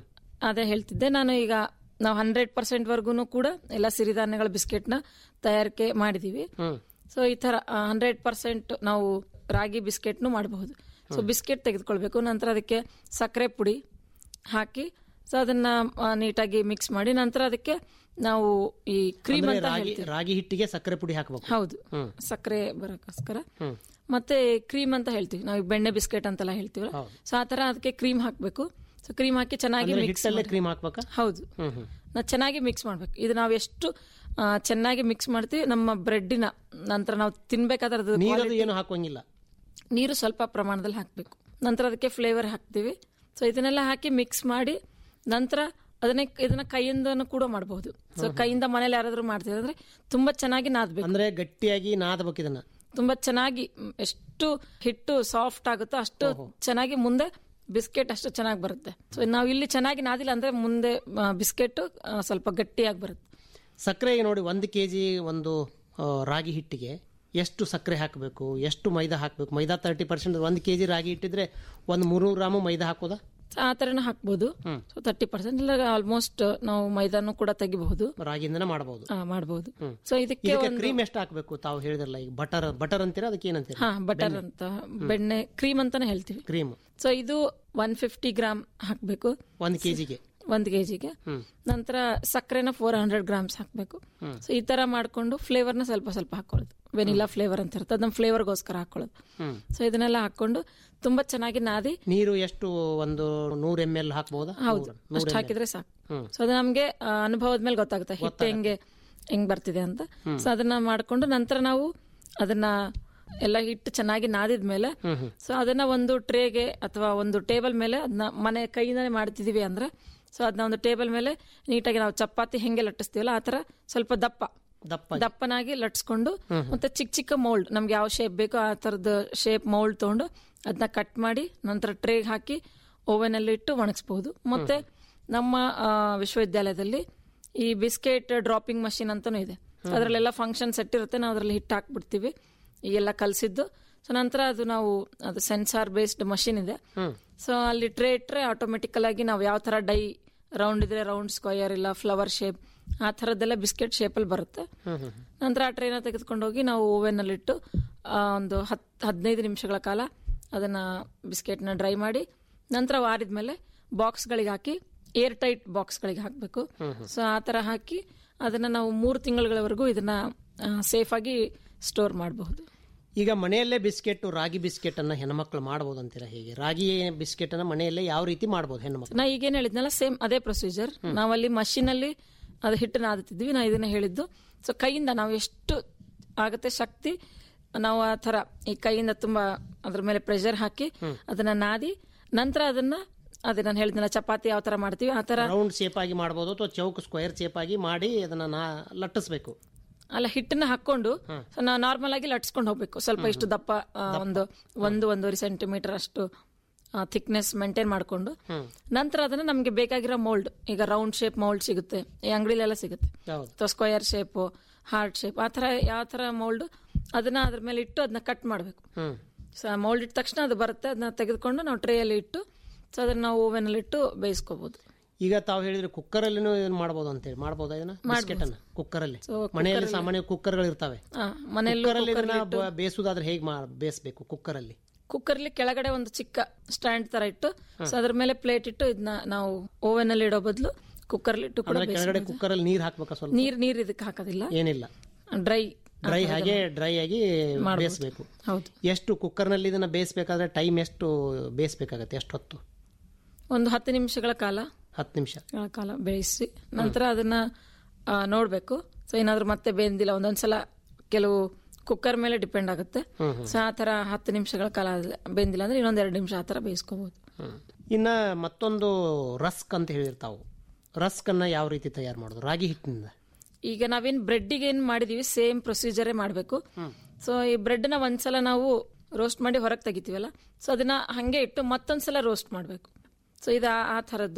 ಅದೇ ಹೇಳ್ತಿದ್ದೆ ನಾನು ಈಗ ನಾವು ಹಂಡ್ರೆಡ್ ಪರ್ಸೆಂಟ್ ವರ್ಗೂನು ಕೂಡ ಎಲ್ಲ ಸಿರಿಧಾನ್ಯಗಳ ಬಿಸ್ಕೆಟ್ ನ ತಯಾರಿಕೆ ಮಾಡಿದೀವಿ ಹ್ಮ್ ಸೊ ಈ ತರ ಹಂಡ್ರೆಡ್ ಪರ್ಸೆಂಟ್ ನಾವು ರಾಗಿ ಬಿಸ್ಕೆಟ್ನು ಮಾಡಬಹುದು ಸೊ ಬಿಸ್ಕೆಟ್ ತೆಗೆದುಕೊಳ್ಬೇಕು ನಂತರ ಅದಕ್ಕೆ ಸಕ್ಕರೆ ಪುಡಿ ಹಾಕಿ ಸೊ ಅದನ್ನ ಆ, ನೀಟಾಗಿ ಮಿಕ್ಸ್ ಮಾಡಿ ನಂತರ ಅದಕ್ಕೆ ನಾವು ಈ ಕ್ರೀಮ್ ಅಂದ್ರೆ ಅಂತ ರಾಗಿ ಹೇಳ್ತೀವಿ ರಾಗಿ ಹಿಟ್ಟಿಗೆ ಸಕ್ಕರೆ ಪುಡಿ ಹಾಕಬೇಕು ಹೌದು ಸಕ್ಕರೆ ಬರೋಕ್ಕೋಸ್ಕರ ಮತ್ತೆ ಕ್ರೀಮ್ ಅಂತ ಹೇಳ್ತೀವಿ ನಾವು ಈ ಬೆಣ್ಣೆ ಬಿಸ್ಕೆಟ್ ಅಂತೆಲ್ಲ ಹೇಳ್ತೀವಲ್ಲ ಸೊ ಆ ತರ ಅದಕ್ಕೆ ಕ್ರೀಮ್ ಹಾಕ್ಬೇಕು ಸೊ ಕ್ರೀಮ್ ಹಾಕಿ ಚೆನ್ನಾಗಿ ಅಂದ್ರೆ ಮಿಕ್ಸ್ ಹಿಟ್ಟಲ್ಲೇ ಕ್ರೀಮ್ ಹಾಕ್ಬೇಕಾ ಹೌದು ಹ್ಮ್ ಹ್ಮ್ ನಾವು ಚೆನ್ನಾಗಿ ಮಿಕ್ಸ್ ಮಾಡ್ಬೇಕು ಇದು ನಾವು ಎಷ್ಟು ಆ, ಚೆನ್ನಾಗಿ ಮಿಕ್ಸ್ ಮಾಡ್ತೀವಿ ನಮ್ಮ ಬ್ರೆಡ್ಡಿನ ನಂತರ ನಾವು ತಿನ್ಬೇಕಾದ್ರೆ ಅದು ನೀರದು ಏನು ಹಾಕುವಂಗಿಲ್ಲ ನೀರು ಸ್ವಲ್ಪ ಪ್ರಮಾಣದಲ್ಲಿ ಹಾಕಬೇಕು ನಂತರ ಅದಕ್ಕೆ ಫ್ಲೇವರ್ ಹಾಕ್ತೀವಿ ಸೊ ಇದನ್ನೆಲ್ಲ ಹಾಕಿ ಮಿಕ್ಸ್ ಮಾಡಿ ನಂತರ ಅದನ್ನೇ ಇದನ್ನ ಕೈಯಿಂದನೂ ಕೂಡ ಮಾಡಬಹುದು ಸೊ ಕೈಯಿಂದ ಮನೇಲಿ ಯಾರಾದ್ರೂ ಮಾಡ್ತೀವಿ ಅಂದ್ರೆ ತುಂಬಾ ಚೆನ್ನಾಗಿ ನಾದ್ಬೇಕು ಅಂದ್ರೆ ಗಟ್ಟಿಯಾಗಿ ನಾದಬೇಕು ಇದನ್ನ ತುಂಬಾ ಚೆನ್ನಾಗಿ ಮ್, ಎಷ್ಟು ಹಿಟ್ಟು ಸಾಫ್ಟ್ ಆಗುತ್ತೋ ಅಷ್ಟು ಚೆನ್ನಾಗಿ ಮುಂದೆ ಬಿಸ್ಕೆಟ್ ಅಷ್ಟು ಚೆನ್ನಾಗಿ ಬರುತ್ತೆ ಸೊ ನಾವು ಇಲ್ಲಿ ಚೆನ್ನಾಗಿ ನಾದಿಲ್ಲ ಅಂದ್ರೆ ಮುಂದೆ ಬಿಸ್ಕೆಟ್ ಸ್ವಲ್ಪ ಗಟ್ಟಿಯಾಗಿ ಬರುತ್ತೆ ಸಕ್ಕರೆ ನೋಡಿ ಒಂದು ಕೆ ಜಿ ಒಂದು ಆ, ರಾಗಿ ಹಿಟ್ಟಿಗೆ ಎಷ್ಟು ಸಕ್ಕರೆ ಹಾಕಬೇಕು ಎಷ್ಟು ಮೈದಾ ಹಾಕಬೇಕು ಮೈದಾ ತರ್ಟಿ ಪರ್ಸೆಂಟ್ ಒಂದು ಕೆ ಜಿ ರಾಗಿ ಹಿಟ್ಟಿದ್ರೆ ಒಂದು ಮೂರು ಗ್ರಾಮು ಮೈದಾ ಹಾಕೋದಾ ಆ ಥರನೂ ಹಾಕ್ಬೋದು ಸೊ ತರ್ಟಿ ಪರ್ಸೆಂಟ್ ಇಲ್ಲ ಆಲ್ಮೋಸ್ಟ್ ನಾವು ಮೈದಾನು ಕೂಡ ತೆಗಿಬಹುದು ರಾಗಿಯಿಂದನೇ ಮಾಡಬಹುದು ಆ, ಮಾಡ್ಬೋದು ಸೊ ಇದಕ್ಕೆ ಇದಕ್ಕೆ ಒಂದು ಕ್ರೀಮ್ ಎಷ್ಟು ಹಾಕಬೇಕು ತಾವು ಹೇಳಿದ್ರಲ್ಲ ಈಗ ಬಟರ್ ಬಟರ್ ಅಂತೀರಾ ಅದಕ್ಕೆ ಏನಂತೀರಾ ಹಾ ಬಟರ್ ಅಂತ ಬೆಣ್ಣೆ ಕ್ರೀಮ್ ಅಂತಾನೆ ಹೇಳ್ತೀವಿ ಕ್ರೀಮ್ ಸೊ ಇದು ಒನ್ ಫಿಫ್ಟಿ ಗ್ರಾಮ್ ಹಾಕ್ಬೇಕು ಒಂದು ಕೆಜಿಗೆ ಒಂದ್ ಕೆಜಿಗೆ ನಂತರ ಸಕ್ಕರೆನ ಫೋರ್ ಹಂಡ್ರೆಡ್ ಗ್ರಾಮ್ಸ್ ಹಾಕ್ಬೇಕು ಸೊ ಈ ತರ ಮಾಡ್ಕೊಂಡು ಫ್ಲೇವರ್ನ ಸ್ವಲ್ಪ ಸ್ವಲ್ಪ ಹಾಕೊಳ್ಳೋದು ವೆನಿಲಾ ಫ್ಲೇವರ್ ಅಂತ ಇರುತ್ತೆ ಅದನ್ನ ಫ್ಲೇವರ್ಗೋಸ್ಕರ ಹಾಕೊಳ್ಳೋದು ಸೊ ಇದನ್ನೆಲ್ಲ ಹಾಕೊಂಡು ತುಂಬಾ ಚೆನ್ನಾಗಿ ನಾದಿ ನೀರು ಎಷ್ಟು ಒಂದು ನೂರ್ ಎಮ್ ಎಲ್ ಹಾಕ್ಬಹುದಾ ಹೌದು ಅಷ್ಟು ಹಾಕಿದ್ರೆ ಸಾಕು ಸೊ ಅದು ನಮ್ಗೆ ಆ, ಅನುಭವದ ಮೇಲೆ ಗೊತ್ತಾಗುತ್ತೆ ಹಿಟ್ಟು ಹೆಂಗೆ ಹೆಂಗ್ ಬರ್ತಿದೆ ಅಂತ ಸೊ ಅದನ್ನ ಮಾಡ್ಕೊಂಡು ನಂತರ ನಾವು ಅದನ್ನ ಎಲ್ಲ ಹಿಟ್ಟು ಚೆನ್ನಾಗಿ ನಾದಿದ್ಮೇಲೆ ಸೊ ಅದನ್ನ ಒಂದು ಟ್ರೇಗೆ ಅಥವಾ ಒಂದು ಟೇಬಲ್ ಮೇಲೆ ಅದನ್ನ ಮನೆ ಕೈಯಿಂದಾನೆ ಮಾಡ್ತಿದೀವಿ ಅಂದ್ರೆ ಸೊ ಅದನ್ನ ಒಂದು ಟೇಬಲ್ ಮೇಲೆ ನೀಟಾಗಿ ನಾವು ಚಪಾತಿ ಹೆಂಗೆ ಲಟ್ಟಿಸ್ತೀವಲ್ಲ ಆ ತರ ಸ್ವಲ್ಪ ದಪ್ಪ ದಪ್ಪ ದಪ್ಪನಾಗಿ ಲಟ್ಸ್ಕೊಂಡು ಮತ್ತೆ ಚಿಕ್ಕ ಚಿಕ್ಕ ಮೌಲ್ಡ್ ನಮ್ಗೆ ಯಾವ ಶೇಪ್ ಬೇಕೋ ಆ ತರದ ಶೇಪ್ ಮೌಲ್ಡ್ ತಗೊಂಡು ಅದನ್ನ ಕಟ್ ಮಾಡಿ ನಂತರ ಟ್ರೇಗ್ ಹಾಕಿ ಓವೆನ್ ಅಲ್ಲಿ ಇಟ್ಟು ಒಣಗಿಸಬಹುದು ಮತ್ತೆ ನಮ್ಮ ಆ, ವಿಶ್ವವಿದ್ಯಾಲಯದಲ್ಲಿ ಈ ಬಿಸ್ಕೆಟ್ ಡ್ರಾಪಿಂಗ್ ಮಷಿನ್ ಅಂತಾನು ಇದೆ ಅದರಲ್ಲೆಲ್ಲ ಫಂಕ್ಷನ್ ಸೆಟ್ ಇರುತ್ತೆ ನಾವು ಅದರಲ್ಲಿ ಹಿಟ್ಟು ಹಾಕ್ಬಿಡ್ತೀವಿ ಈಗೆಲ್ಲ ಕಲಸಿದ್ದು ಸೊ ನಂತರ ಅದು ನಾವು ಅದು ಸೆನ್ಸಾರ್ ಬೇಸ್ಡ್ ಮಷಿನ್ ಇದೆ ಸೊ ಅಲ್ಲಿ ಟ್ರೇ ಇಟ್ರೆ ಆಟೋಮೆಟಿಕಲ್ ಆಗಿ ನಾವು ಯಾವ ತರ ಡೈ ರೌಂಡ್ ಇದ್ರೆ ರೌಂಡ್ ಸ್ಕ್ವಯರ್ ಇಲ್ಲ ಫ್ಲವರ್ ಶೇಪ್ ಆ ಥರದ್ದೆಲ್ಲ ಬಿಸ್ಕೆಟ್ ಶೇಪಲ್ಲಿ ಬರುತ್ತೆ ನಂತರ ಆ ಟ್ರೈನ ತೆಗೆದುಕೊಂಡು ಹೋಗಿ ನಾವು ಓವೆನ್ ಅಲ್ಲಿ ಇಟ್ಟು ಆ, ಒಂದು ಹತ್ ಹದಿನೈದು ನಿಮಿಷಗಳ ಕಾಲ ಅದನ್ನ ಬಿಸ್ಕೆಟ್ನ ಡ್ರೈ ಮಾಡಿ ನಂತರ ವಾರಿದ್ಮೇಲೆ ಬಾಕ್ಸ್ಗಳಿಗೆ ಹಾಕಿ ಏರ್ ಟೈಟ್ ಬಾಕ್ಸ್ಗಳಿಗೆ ಹಾಕಬೇಕು ಸೊ ಆ ಥರ ಹಾಕಿ ಅದನ್ನ ನಾವು ಮೂರು ತಿಂಗಳುಗಳವರೆಗೂ ಇದನ್ನ ಸೇಫ್ ಆಗಿ ಸ್ಟೋರ್ ಮಾಡಬಹುದು ಈಗ ಮನೆಯಲ್ಲೇ ಬಿಸ್ಕೆಟ್ ರಾಗಿ ಬಿಸ್ಕೆಟ್ ಅನ್ನ ಹೆಣ್ಮಕ್ಳು ಮಾಡಬಹುದು ಅಂತೀರಾ ಹೇಗೆ ರಾಗಿ ಬಿಸ್ಕೆಟ್ ಅನ್ನ ಮನೆಯಲ್ಲೇ ಯಾವ ರೀತಿ ಮಾಡಬಹುದು ಹೆಣ್ಮಕ್ಳು ನಾ ಈಗೇನು ಹೇಳಿದ್ನಲ್ಲ ಸೇಮ್ ಅದೇ ಪ್ರೊಸೀಜರ್ ನಾವಲ್ಲಿ ಮಷೀನ್ ಅಲ್ಲಿ ಅದು ಹಿಟ್ಟು ನಾದುತ್ತಿದ್ವಿ ನಾ ಇದನ್ನ ಹೇಳಿದ್ದು ಸೊ ಕೈಯಿಂದ ನಾವು ಎಷ್ಟು ಆಗತ್ತೆ ಶಕ್ತಿ ನಾವು ಆ ತರ ಈ ಕೈಯಿಂದ ತುಂಬಾ ಅದ್ರ ಮೇಲೆ ಪ್ರೆಷರ್ ಹಾಕಿ ಅದನ್ನ ನಾದಿ ನಂತರ ಅದನ್ನ ಅದೇ ನಾನು ಹೇಳಿದ್ನಲ್ಲ ಚಪಾತಿ ಯಾವ ತರ ಮಾಡ್ತೀವಿ ಆ ತರ ರೌಂಡ್ ಶೇಪ್ ಆಗಿ ಮಾಡಬಹುದು ಅಥವಾ ಚೌಕ್ ಸ್ಕ್ವೇರ್ ಶೇಪ್ ಆಗಿ ಮಾಡಿ ಅದನ್ನ ನಾ ಲಟ್ಟಿಸ್ಬೇಕು ಅಲ್ಲ ಹಿಟ್ಟನ್ನ ಹಾಕೊಂಡು ಸೊ ನಾವು ನಾರ್ಮಲ್ ಆಗಿ ಲಟ್ಸ್ಕೊಂಡು ಹೋಗ್ಬೇಕು ಸ್ವಲ್ಪ ಇಷ್ಟು ದಪ್ಪ ಆ, ಒಂದು ಒಂದು ಒಂದೂವರೆ ಸೆಂಟಿಮೀಟರ್ ಅಷ್ಟು ಥಿಕ್ನೆಸ್ ಮೇಂಟೈನ್ ಮಾಡ್ಕೊಂಡು ನಂತರ ಅದನ್ನ ನಮ್ಗೆ ಬೇಕಾಗಿರೋ ಮೋಲ್ಡ್ ಈಗ ರೌಂಡ್ ಶೇಪ್ ಮೋಲ್ಡ್ ಸಿಗುತ್ತೆ ಈ ಅಂಗಡಿಲೆಲ್ಲ ಸಿಗುತ್ತೆ ಹೌದು ಅಥವಾ ಸ್ಕ್ವಯರ್ ಶೇಪು ಹಾರ್ಟ್ ಶೇಪ್ ಆ ಥರ ಯಾವ ಥರ ಮೋಲ್ಡ್ ಅದನ್ನ ಅದ್ರ ಮೇಲೆ ಇಟ್ಟು ಅದನ್ನ ಕಟ್ ಮಾಡಬೇಕು ಹ್ಮ್ ಸೊ ಮೋಲ್ಡ್ ಇಟ್ಟ ತಕ್ಷಣ ಅದು ಬರುತ್ತೆ ಅದನ್ನ ತೆಗೆದುಕೊಂಡು ನಾವು ಟ್ರೇಯಲ್ಲಿ ಇಟ್ಟು ಸೊ ಅದನ್ನ ನಾವು ಓವೆನಲ್ಲಿ ಇಟ್ಟು ಬೇಯಿಸ್ಕೋಬಹುದು ಈಗ ತಾವು ಹೇಳಿದ್ರೆ ಕುಕ್ಕರ್ ಅಲ್ಲಿನೂ ಇದನ್ನ ಮಾಡಬಹುದು ಅಂತೇಳಿ ಮಾಡಬಹುದಾ ಇದನ್ನ ಬಿಸ್ಕೆಟ್ ಅನ್ನ ಕುಕ್ಕರ್ ಅಲ್ಲಿ So, ಮನೆಯಲ್ಲಿ ಸಾಮಾನ್ಯ ಕುಕ್ಕರ್ ಗಳು ಇರ್ತವೆ ಮನೆಯಲ್ಲೂ ಕುಕ್ಕರ್ ಅಲ್ಲಿ ಇದನ್ನ ಬ- ಬೇಯಿಸುದಾದ್ರೆ ಹೇಗೆ ಬೇಯಿಸಬೇಕು ಕುಕ್ಕರ್ ಅಲ್ಲಿ ಕುಕ್ಕರ್ಲಿ ಕೆಳಗಡೆ ಒಂದು ಚಿಕ್ಕ ಸ್ಟ್ಯಾಂಡ್ ತರ ಇಟ್ಟು ಸೊ ಅದ್ರ ಮೇಲೆ ಪ್ಲೇಟ್ ಇಟ್ಟು ಇದನ್ನ ನಾವು ಓವೆನ್ ಅಲ್ಲಿ ಇಡೋ ಬದಲು ಕುಕ್ಕರ್ಲಿ ಇಟ್ಟು ಕೂಡ ಅಂದ್ರೆ ಕೆಳಗಡೆ ಕುಕ್ಕರ್ ಅಲ್ಲಿ ನೀರ್ ಹಾಕ್ಬೇಕಾ ಸ್ವಲ್ಪ ನೀರ್ ನೀರ್ ಇದಕ್ಕೆ ಹಾಕೋದಿಲ್ಲ ಏನಿಲ್ಲ ಡ್ರೈ ಡ್ರೈ ಹಾಗೆ ಡ್ರೈ ಆಗಿ ಬೇಯಿಸಬೇಕು ಹೌದು ಎಷ್ಟು ಕುಕ್ಕರ್ ನಲ್ಲಿ ಇದನ್ನ ಬೇಯಿಸಬೇಕಾದ್ರೆ ಟೈಮ್ ಎಷ್ಟು ಬೇಯಿಸಬೇಕಾಗತ್ತೆ ಎಷ್ಟು ಹೊತ್ತು ಒಂದು ಹತ್ತು ನಿಮಿಷಗಳ ಕಾಲ ಹತ್ತು ನಿಮಿಷ ಗಳ ಕಾಲ ಬೇಯಿಸಿ ನಂತರ ಅದನ್ನ ಆ, ನೋಡ್ಬೇಕು ಸೊ ಏನಾದ್ರೂ ಮತ್ತೆ ಬೆಂದಿಲ್ಲ ಒಂದೊಂದ್ಸಲ ಕೆಲವು ಕುಕ್ಕರ್ ಮೇಲೆ ಡಿಪೆಂಡ್ ಆಗುತ್ತೆ ಸೊ ಆ ತರ ಹತ್ತು ನಿಮಿಷಗಳ ಕಾಲ ಆದ್ರೆ- ಬೆಂದಿಲ್ಲ ಅಂದ್ರೆ ಇನ್ನೊಂದ್ ಎರಡು ನಿಮಿಷ ಆ ತರ ಬೇಯಿಸ್ಕೋಬಹುದು ಇನ್ನ ಮತ್ತೊಂದು ರಸ್ಕ್ ಅಂತ ಹೇಳಿರ್ತಾವು ರಸ್ಕ್ ಅನ್ನ ಯಾವ ರೀತಿ ತಯಾರು ಮಾಡೋದು ರಾಗಿ ಹಿಟ್ಟಿನಿಂದ ಈಗ ನಾವೇನ್ ಬ್ರೆಡ್ಡಿಗೆ ಏನ್ ಮಾಡಿದೀವಿ ಸೇಮ್ ಪ್ರೊಸೀಜರೇ ಮಾಡಬೇಕು ಸೊ ಈ ಬ್ರೆಡ್ ನ ಒಂದ್ಸಲ ನಾವು ರೋಸ್ಟ್ ಮಾಡಿ ಹೊರಗೆ ತೆಗಿತೀವಲ್ಲ ಸೊ ಅದನ್ನ ಹಂಗೆ ಇಟ್ಟು ಮತ್ತೊಂದ್ಸಲ ರೋಸ್ಟ್ ಮಾಡಬೇಕು ಸೊ ಇದು ಆ- ಆ ಥರದ್ದು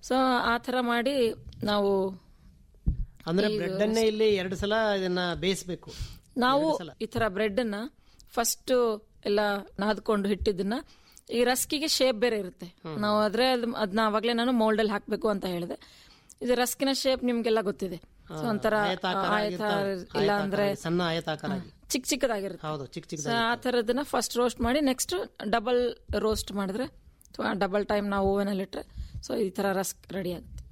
ಸೊ ಆ ಥರ ಮಾಡಿ ನಾವು ಅಂದ್ರೆ ಬ್ರೆಡ್ ಅನ್ನೇ ಇಲ್ಲಿ ಎರಡು ಸಲ ಇದನ್ನ ಬೇಯಿಸಬೇಕು ನಾವು ಈ ತರ ಬ್ರೆಡ್ ಅನ್ನ ಫಸ್ಟ್ ಎಲ್ಲ ನಾದ್ಕೊಂಡು ಹಿಟ್ಟಿದ್ದನ್ನ ಈ ರಸ್ಕಿಗೆ ಶೇಪ್ ಬೇರೆ ಇರುತ್ತೆ ನಾವು ಆದ್ರೆ ಅದ್- ಅದನ್ನ ಅವಾಗ್ಲೇ ನಾನು ಮೋಲ್ಡ್ ಅಲ್ಲಿ ಹಾಕ್ಬೇಕು ಅಂತ ಹೇಳಿದೆ ಇದು ರಸ್ಕಿನ ಶೇಪ್ ನಿಮ್ಗೆಲ್ಲ ಗೊತ್ತಿದೆ So ಒಂಥರ ಆಯತಾಕಾರ ಆಯತ ಆಗಿರ್ತಾವೆ. ಇಲ್ಲ ಆಯತಾಕಾರ, ಅಂದ್ರೆ ಸಣ್ಣ ಆಯತಾಕಾರ ಚಿಕ್ಕ ಚಿಕ್ಕದಾಗಿರುತ್ತೆ ಹೌದು ಚಿಕ್ಕ ಚಿಕ್ಕ ಸೊ ಆ ಥರದನ್ನ ಫಸ್ಟ್ ರೋಸ್ಟ್ ಮಾಡಿ ನೆಕ್ಸ್ಟ್ ಡಬಲ್ ರೋಸ್ಟ್ ಮಾಡಿದ್ರೆ ಡಬಲ್ ಟೈಮ್ ನಾವು ಓವನ್ ಅಲ್ಲಿ ಇಟ್ರೆ ಸೊ ಈ ತರ ರಸ್ಕ್ ರೆಡಿ ಆಗುತ್ತೆ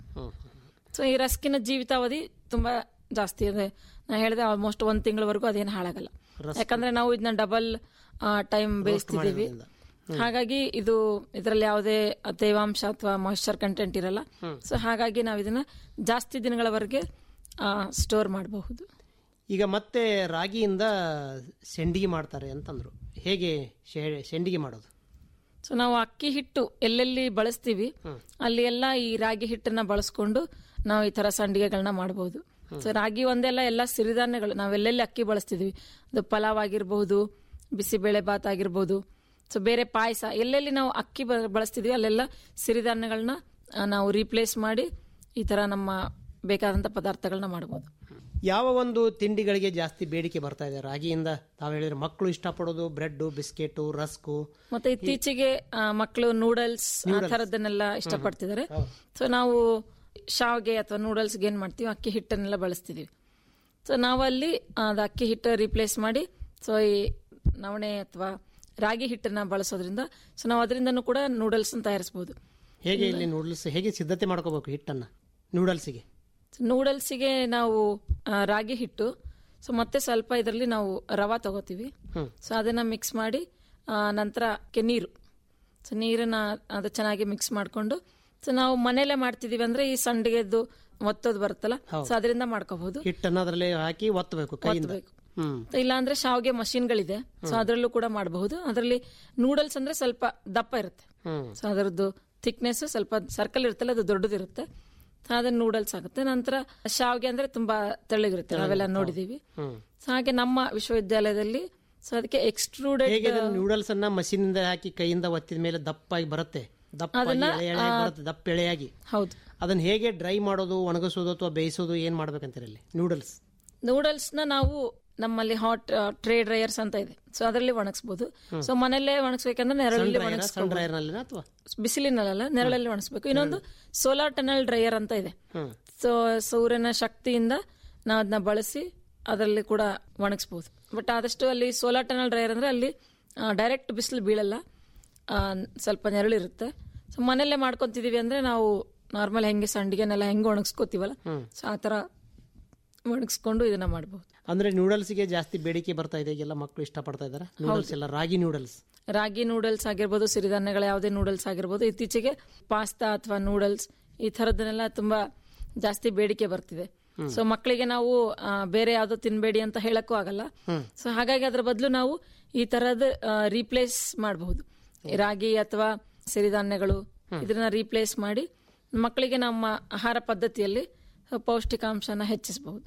ಸೊ ಈ ರಸ್ಕಿನ ಜೀವಿತಾವಧಿ ತುಂಬಾ ಜಾಸ್ತಿ ಇದೆ ನಾ ಹೇಳಿದೆ ಆಲ್ಮೋಸ್ಟ್ ಒಂದ್ ತಿಂಗಳವರೆಗೂ ಅದೇನು ಹಾಳಾಗಲ್ಲ ಯಾಕಂದ್ರೆ ನಾವು ಇದನ್ನ ಡಬಲ್ ಟೈಮ್ ಬೇಯಿಸ್ತಿದ್ದೀವಿ ಹಾಗಾಗಿ ಇದು ಇದರಲ್ಲಿ ಯಾವುದೇ ತೇವಾಂಶ ಅಥವಾ ಮಾಯಿಶ್ಚರ್ ಕಂಟೆಂಟ್ ಇರಲ್ಲ ಸೊ ಹಾಗಾಗಿ ನಾವು ಇದನ್ನ ಜಾಸ್ತಿ ದಿನಗಳವರೆಗೆ ಸ್ಟೋರ್ ಮಾಡಬಹುದು ಈಗ ಮತ್ತೆ ರಾಗಿಯಿಂದ ಸೆಂಡಿಗೆ ಮಾಡ್ತಾರೆ ಅಂತಂದ್ರು ಹೇಗೆ ಶೆ- ಸೆಂಡಿಗೆ ಮಾಡೋದು ಸೊ ನಾವು ಅಕ್ಕಿ ಹಿಟ್ಟು ಎಲ್ಲೆಲ್ಲಿ ಬಳಸ್ತೀವಿ ಅಲ್ಲಿ ಎಲ್ಲ ಈ ರಾಗಿ ಹಿಟ್ಟನ್ನ ಬಳಸ್ಕೊಂಡು ನಾವು ಈ ತರ ಸಂಡಿಗೆಗಳನ್ನ ಮಾಡಬಹುದು ಸೊ ರಾಗಿ ಒಂದೆಲ್ಲ ಎಲ್ಲ ಸಿರಿಧಾನ್ಯಗಳು ನಾವೆಲ್ಲೆಲ್ಲಿ ಅಕ್ಕಿ ಬಳಸ್ತಿದ್ವಿ ಅದು ಪಲಾವ್ ಆಗಿರ್ಬಹುದು ಬಿಸಿಬೇಳೆ ಬಾತ್ ಆಗಿರ್ಬೋದು ಸೊ ಬೇರೆ ಪಾಯಸ ಎಲ್ಲೆಲ್ಲಿ ನಾವು ಅಕ್ಕಿ ಬ- ಬಳಸ್ತಿದ್ವಿ ಅಲ್ಲೆಲ್ಲ ಸಿರಿಧಾನ್ಯಗಳನ್ನ ಆ, ನಾವು ರೀಪ್ಲೇಸ್ ಮಾಡಿ ಈ ತರ ನಮ್ಮ ಬೇಕಾದಂತ ಪದಾರ್ಥಗಳನ್ನ ಮಾಡಬಹುದು ಯಾವ ಒಂದು ತಿಂಡಿಗಳಿಗೆ ಜಾಸ್ತಿ ಬೇಡಿಕೆ ಬರ್ತಾ ಇದೆ ರಾಗಿಯಿಂದ ತಾವು ಹೇಳಿದ್ರೆ ಮಕ್ಕಳು ಇಷ್ಟಪಡೋದು ಬ್ರೆಡ್ ಬಿಸ್ಕೆಟು ರಸ್ಕು ಮತ್ತೆ ಇತ್ತೀಚೆಗೆ ಆ, ಮಕ್ಕಳು ನೂಡಲ್ಸ್ ಆ ಥರದ್ದನ್ನೆಲ್ಲ ಇಷ್ಟಪಡ್ತಿದ್ದಾರೆ ಸೊ ನಾವು ಶಾವ್ಗೆ ಅಥವಾ ನೂಡಲ್ಸ್ಗೆ ಏನ್ ಮಾಡ್ತೀವಿ ಅಕ್ಕಿ ಹಿಟ್ಟನ್ನೆಲ್ಲ ಬಳಸ್ತಿದೀವಿ ಸೊ ನಾವಲ್ಲಿ ಅದು ಅಕ್ಕಿ ಹಿಟ್ಟು ರಿಪ್ಲೇಸ್ ಮಾಡಿ ಸೊ ಈ ನವಣೆ ಅಥವಾ ರಾಗಿ ಹಿಟ್ಟನ್ನ ಬಳಸೋದ್ರಿಂದ ಸೊ ನಾವು ಅದರಿಂದನೂ ಕೂಡ ನೂಡಲ್ಸ್ ತಯಾರಿಸಬಹುದು ಹೇಗೆ ಇಲ್ಲಿ ನೂಡಲ್ಸ್ ಹೇಗೆ ಸಿದ್ಧತೆ ಮಾಡ್ಕೋಬೇಕು ಹಿಟ್ಟನ್ನ ನೂಡಲ್ಸಿಗೆ ನೂಡಲ್ಸಿಗೆ ನಾವು ಆ, ರಾಗಿ ಹಿಟ್ಟು ಸೊ ಮತ್ತೆ ಸ್ವಲ್ಪ ಇದರಲ್ಲಿ ನಾವು ರವಾ ತಗೋತೀವಿ ಸೊ ಅದನ್ನ ಮಿಕ್ಸ್ ಮಾಡಿ ಆ, ನಂತರ ಕೆ ನೀರು ಸೊ ನೀರನ್ನ ಅದು ಚೆನ್ನಾಗಿ ಮಿಕ್ಸ್ ಮಾಡ್ಕೊಂಡು ಸೊ ನಾವು ಮನೇಲೆ ಮಾಡ್ತಿದೀವಿ ಅಂದ್ರೆ ಈ ಸಂಡಿಗೆದ್ದು ಒತ್ತೋದು ಬರುತ್ತಲ್ಲ ಸೊ ಅದರಿಂದ ಮಾಡ್ಕೋಬಹುದು ಹಿಟ್ಟನ್ನ ಅದರಲ್ಲಿ ಹಾಕಿ ಒತ್ತಬೇಕು ಕೈಯಿಂದ ಒತ್ತಬೇಕು. ಹ್ಮ್ ಇಲ್ಲ ಅಂದ್ರೆ ಶಾವ್ಗೆ ಮಷಿನ್ಗಳಿದೆ ಸೊ ಅದರಲ್ಲೂ ಕೂಡ ಮಾಡಬಹುದು ಅದರಲ್ಲಿ ನೂಡಲ್ಸ್ ಅಂದ್ರೆ ಸ್ವಲ್ಪ ದಪ್ಪ ಇರುತ್ತೆ ಹ್ಮ್ ಸೊ ಅದರದ್ದು ಥಿಕ್ನೆಸ್ ಸ್ವಲ್ಪ ಸರ್ಕಲ್ ಇರುತ್ತಲ್ಲ ಅದು ದೊಡ್ಡದಿರುತ್ತೆ ಸೊ ಅದನ್ನ ನೂಡಲ್ಸ್ ಆಗುತ್ತೆ ನಂತರ ಶಾವ್ಗೆ ಅಂದ್ರೆ ತುಂಬಾ ತೆಳ್ಳಗಿರುತ್ತೆ ನಾವೆಲ್ಲ ನೋಡಿದೀವಿ ಹ್ಮ್ ಸೊ ಹಾಗೆ ನಮ್ಮ ವಿಶ್ವವಿದ್ಯಾಲಯದಲ್ಲಿ ಸೊ ಅದಕ್ಕೆ ಎಕ್ಸ್ಟ್ರೂಡೆಡ್ ಹೇಗೆ ನೂಡಲ್ಸ್ ಅನ್ನ ಮಷೀನ್ ಇಂದ ಹಾಕಿ ಕೈಯಿಂದ ಒತ್ತಿದ ಮೇಲೆ ದಪ್ಪಾಗಿ ಬರುತ್ತೆ ದಪ್ಪಾಗಿ ಎಳೆ ಎಳೆಯಾಗಿ ಬರುತ್ತೆ ದಪ್ಪ ಎಳೆಯಾಗಿ ಹೌದು ಅದನ್ನ ಹೇಗೆ ಡ್ರೈ ಮಾಡೋದು ಒಣಗಿಸೋದು ಅಥವಾ ಬೇಯಿಸೋದು ಏನ್ ಮಾಡ್ಬೇಕಂತೀರಿ ಇಲ್ಲಿ ನೂಡಲ್ಸ್ ನೂಡಲ್ಸ್ ನ ನಾವು ನಮ್ಮಲ್ಲಿ ಹಾಟ್ ಟ್ರೇ ಡ್ರೈಯರ್ಸ್ ಅಂತ ಇದೆ ಸೊ ಅದರಲ್ಲಿ ಒಣಗಿಸಬಹುದು ಸೊ ಮನೆಯಲ್ಲೇ ಒಣಗಿಸ್ಬೇಕಂದ್ರೆ ನೆರಳಲ್ಲಿ ಸನ್ ಒಣಗಿಸ್ಕೊಂಡು ಡ್ರೈಯರ್ ನಲ್ಲಿ ಅಥವಾ ಬಿಸಿಲಿನಲ್ಲ ನೆರಳಲ್ಲಿ ಒಣಗಿಸ್ಬೇಕು ಇನ್ನೊಂದು ಸೋಲಾರ್ ಟನಲ್ ಡ್ರೈಯರ್ ಅಂತ ಇದೆ ಹ್ಮ್ ಸೊ ಸೂರ್ಯನ ಶಕ್ತಿಯಿಂದ ನಾವು ಅದನ್ನ ಬಳಸಿ ಅದರಲ್ಲಿ ಕೂಡ ಒಣಗಿಸ್ಬೋದು ಬಟ್ ಆದಷ್ಟು ಅಲ್ಲಿ ಸೋಲಾರ್ ಟನಲ್ ಡ್ರೈಯರ್ ಅಂದ್ರೆ ಅಲ್ಲಿ ಡೈರೆಕ್ಟ್ ಬಿಸಿಲು ಬೀಳಲ್ಲ ಆ, ಸ್ವಲ್ಪ ನೆರಳಿರುತ್ತೆ ಸೊ ಮನೆಯಲ್ಲೇ ಮಾಡ್ಕೊಂತಿದೀವಿ ಅಂದ್ರೆ ನಾವು ನಾರ್ಮಲ್ ಹೆಂಗೆ ಸಂಡಿಗೆನೆಲ್ಲ ಹೆಂಗೆ ಒಣಗಿಸ್ಕೋತೀವಲ್ಲ ಸೊ ಆ ಥರ ಒಣಗಿಸ್ಕೊಂಡು ಇದನ್ನ ಮಾಡಬಹುದು ಅಂದ್ರೆ ನೂಡಲ್ಸ್ಗೆ ಜಾಸ್ತಿ ಬೇಡಿಕೆ ಬರ್ತಾ ಇದೆ ಈಗೆಲ್ಲ ಮಕ್ಕಳು ಇಷ್ಟಪಡ್ತಾ ಇದಾರೆ ನೂಡಲ್ಸ್ ಎಲ್ಲ ರಾಗಿ ನೂಡಲ್ಸ್ ರಾಗಿ ನೂಡಲ್ಸ್ ಆಗಿರ್ಬೋದು ಸಿರಿಧಾನ್ಯಗಳ ಯಾವುದೇ ನೂಡಲ್ಸ್ ಆಗಿರ್ಬೋದು ಇತ್ತೀಚೆಗೆ ಪಾಸ್ತಾ ಅಥವಾ ನೂಡಲ್ಸ್ ಈ ಥರದ್ದನ್ನೆಲ್ಲ ತುಂಬಾ ಜಾಸ್ತಿ ಬೇಡಿಕೆ ಬರ್ತಿದೆ ಸೊ ಮಕ್ಕಳಿಗೆ ನಾವು ಆ, ಬೇರೆ ಯಾವ್ದೋ ತಿನ್ಬೇಡಿ ಅಂತ ಹೇಳಕ್ಕೂ ಆಗಲ್ಲ ಸೊ ಹಾಗಾಗಿ ಅದ್ರ ಬದಲು ನಾವು ಈ ತರದ್ ರೀಪ್ಲೇಸ್ ಮಾಡಬಹುದು ರಾಗಿ ಅಥವಾ ಸಿರಿಧಾನ್ಯಗಳು ಇದನ್ನ ರೀಪ್ಲೇಸ್ ಮಾಡಿ ಮಕ್ಕಳಿಗೆ ನಮ್ಮ ಆಹಾರ ಪದ್ಧತಿಯಲ್ಲಿ ಪೌಷ್ಟಿಕಾಂಶನ ಹೆಚ್ಚಿಸಬಹುದು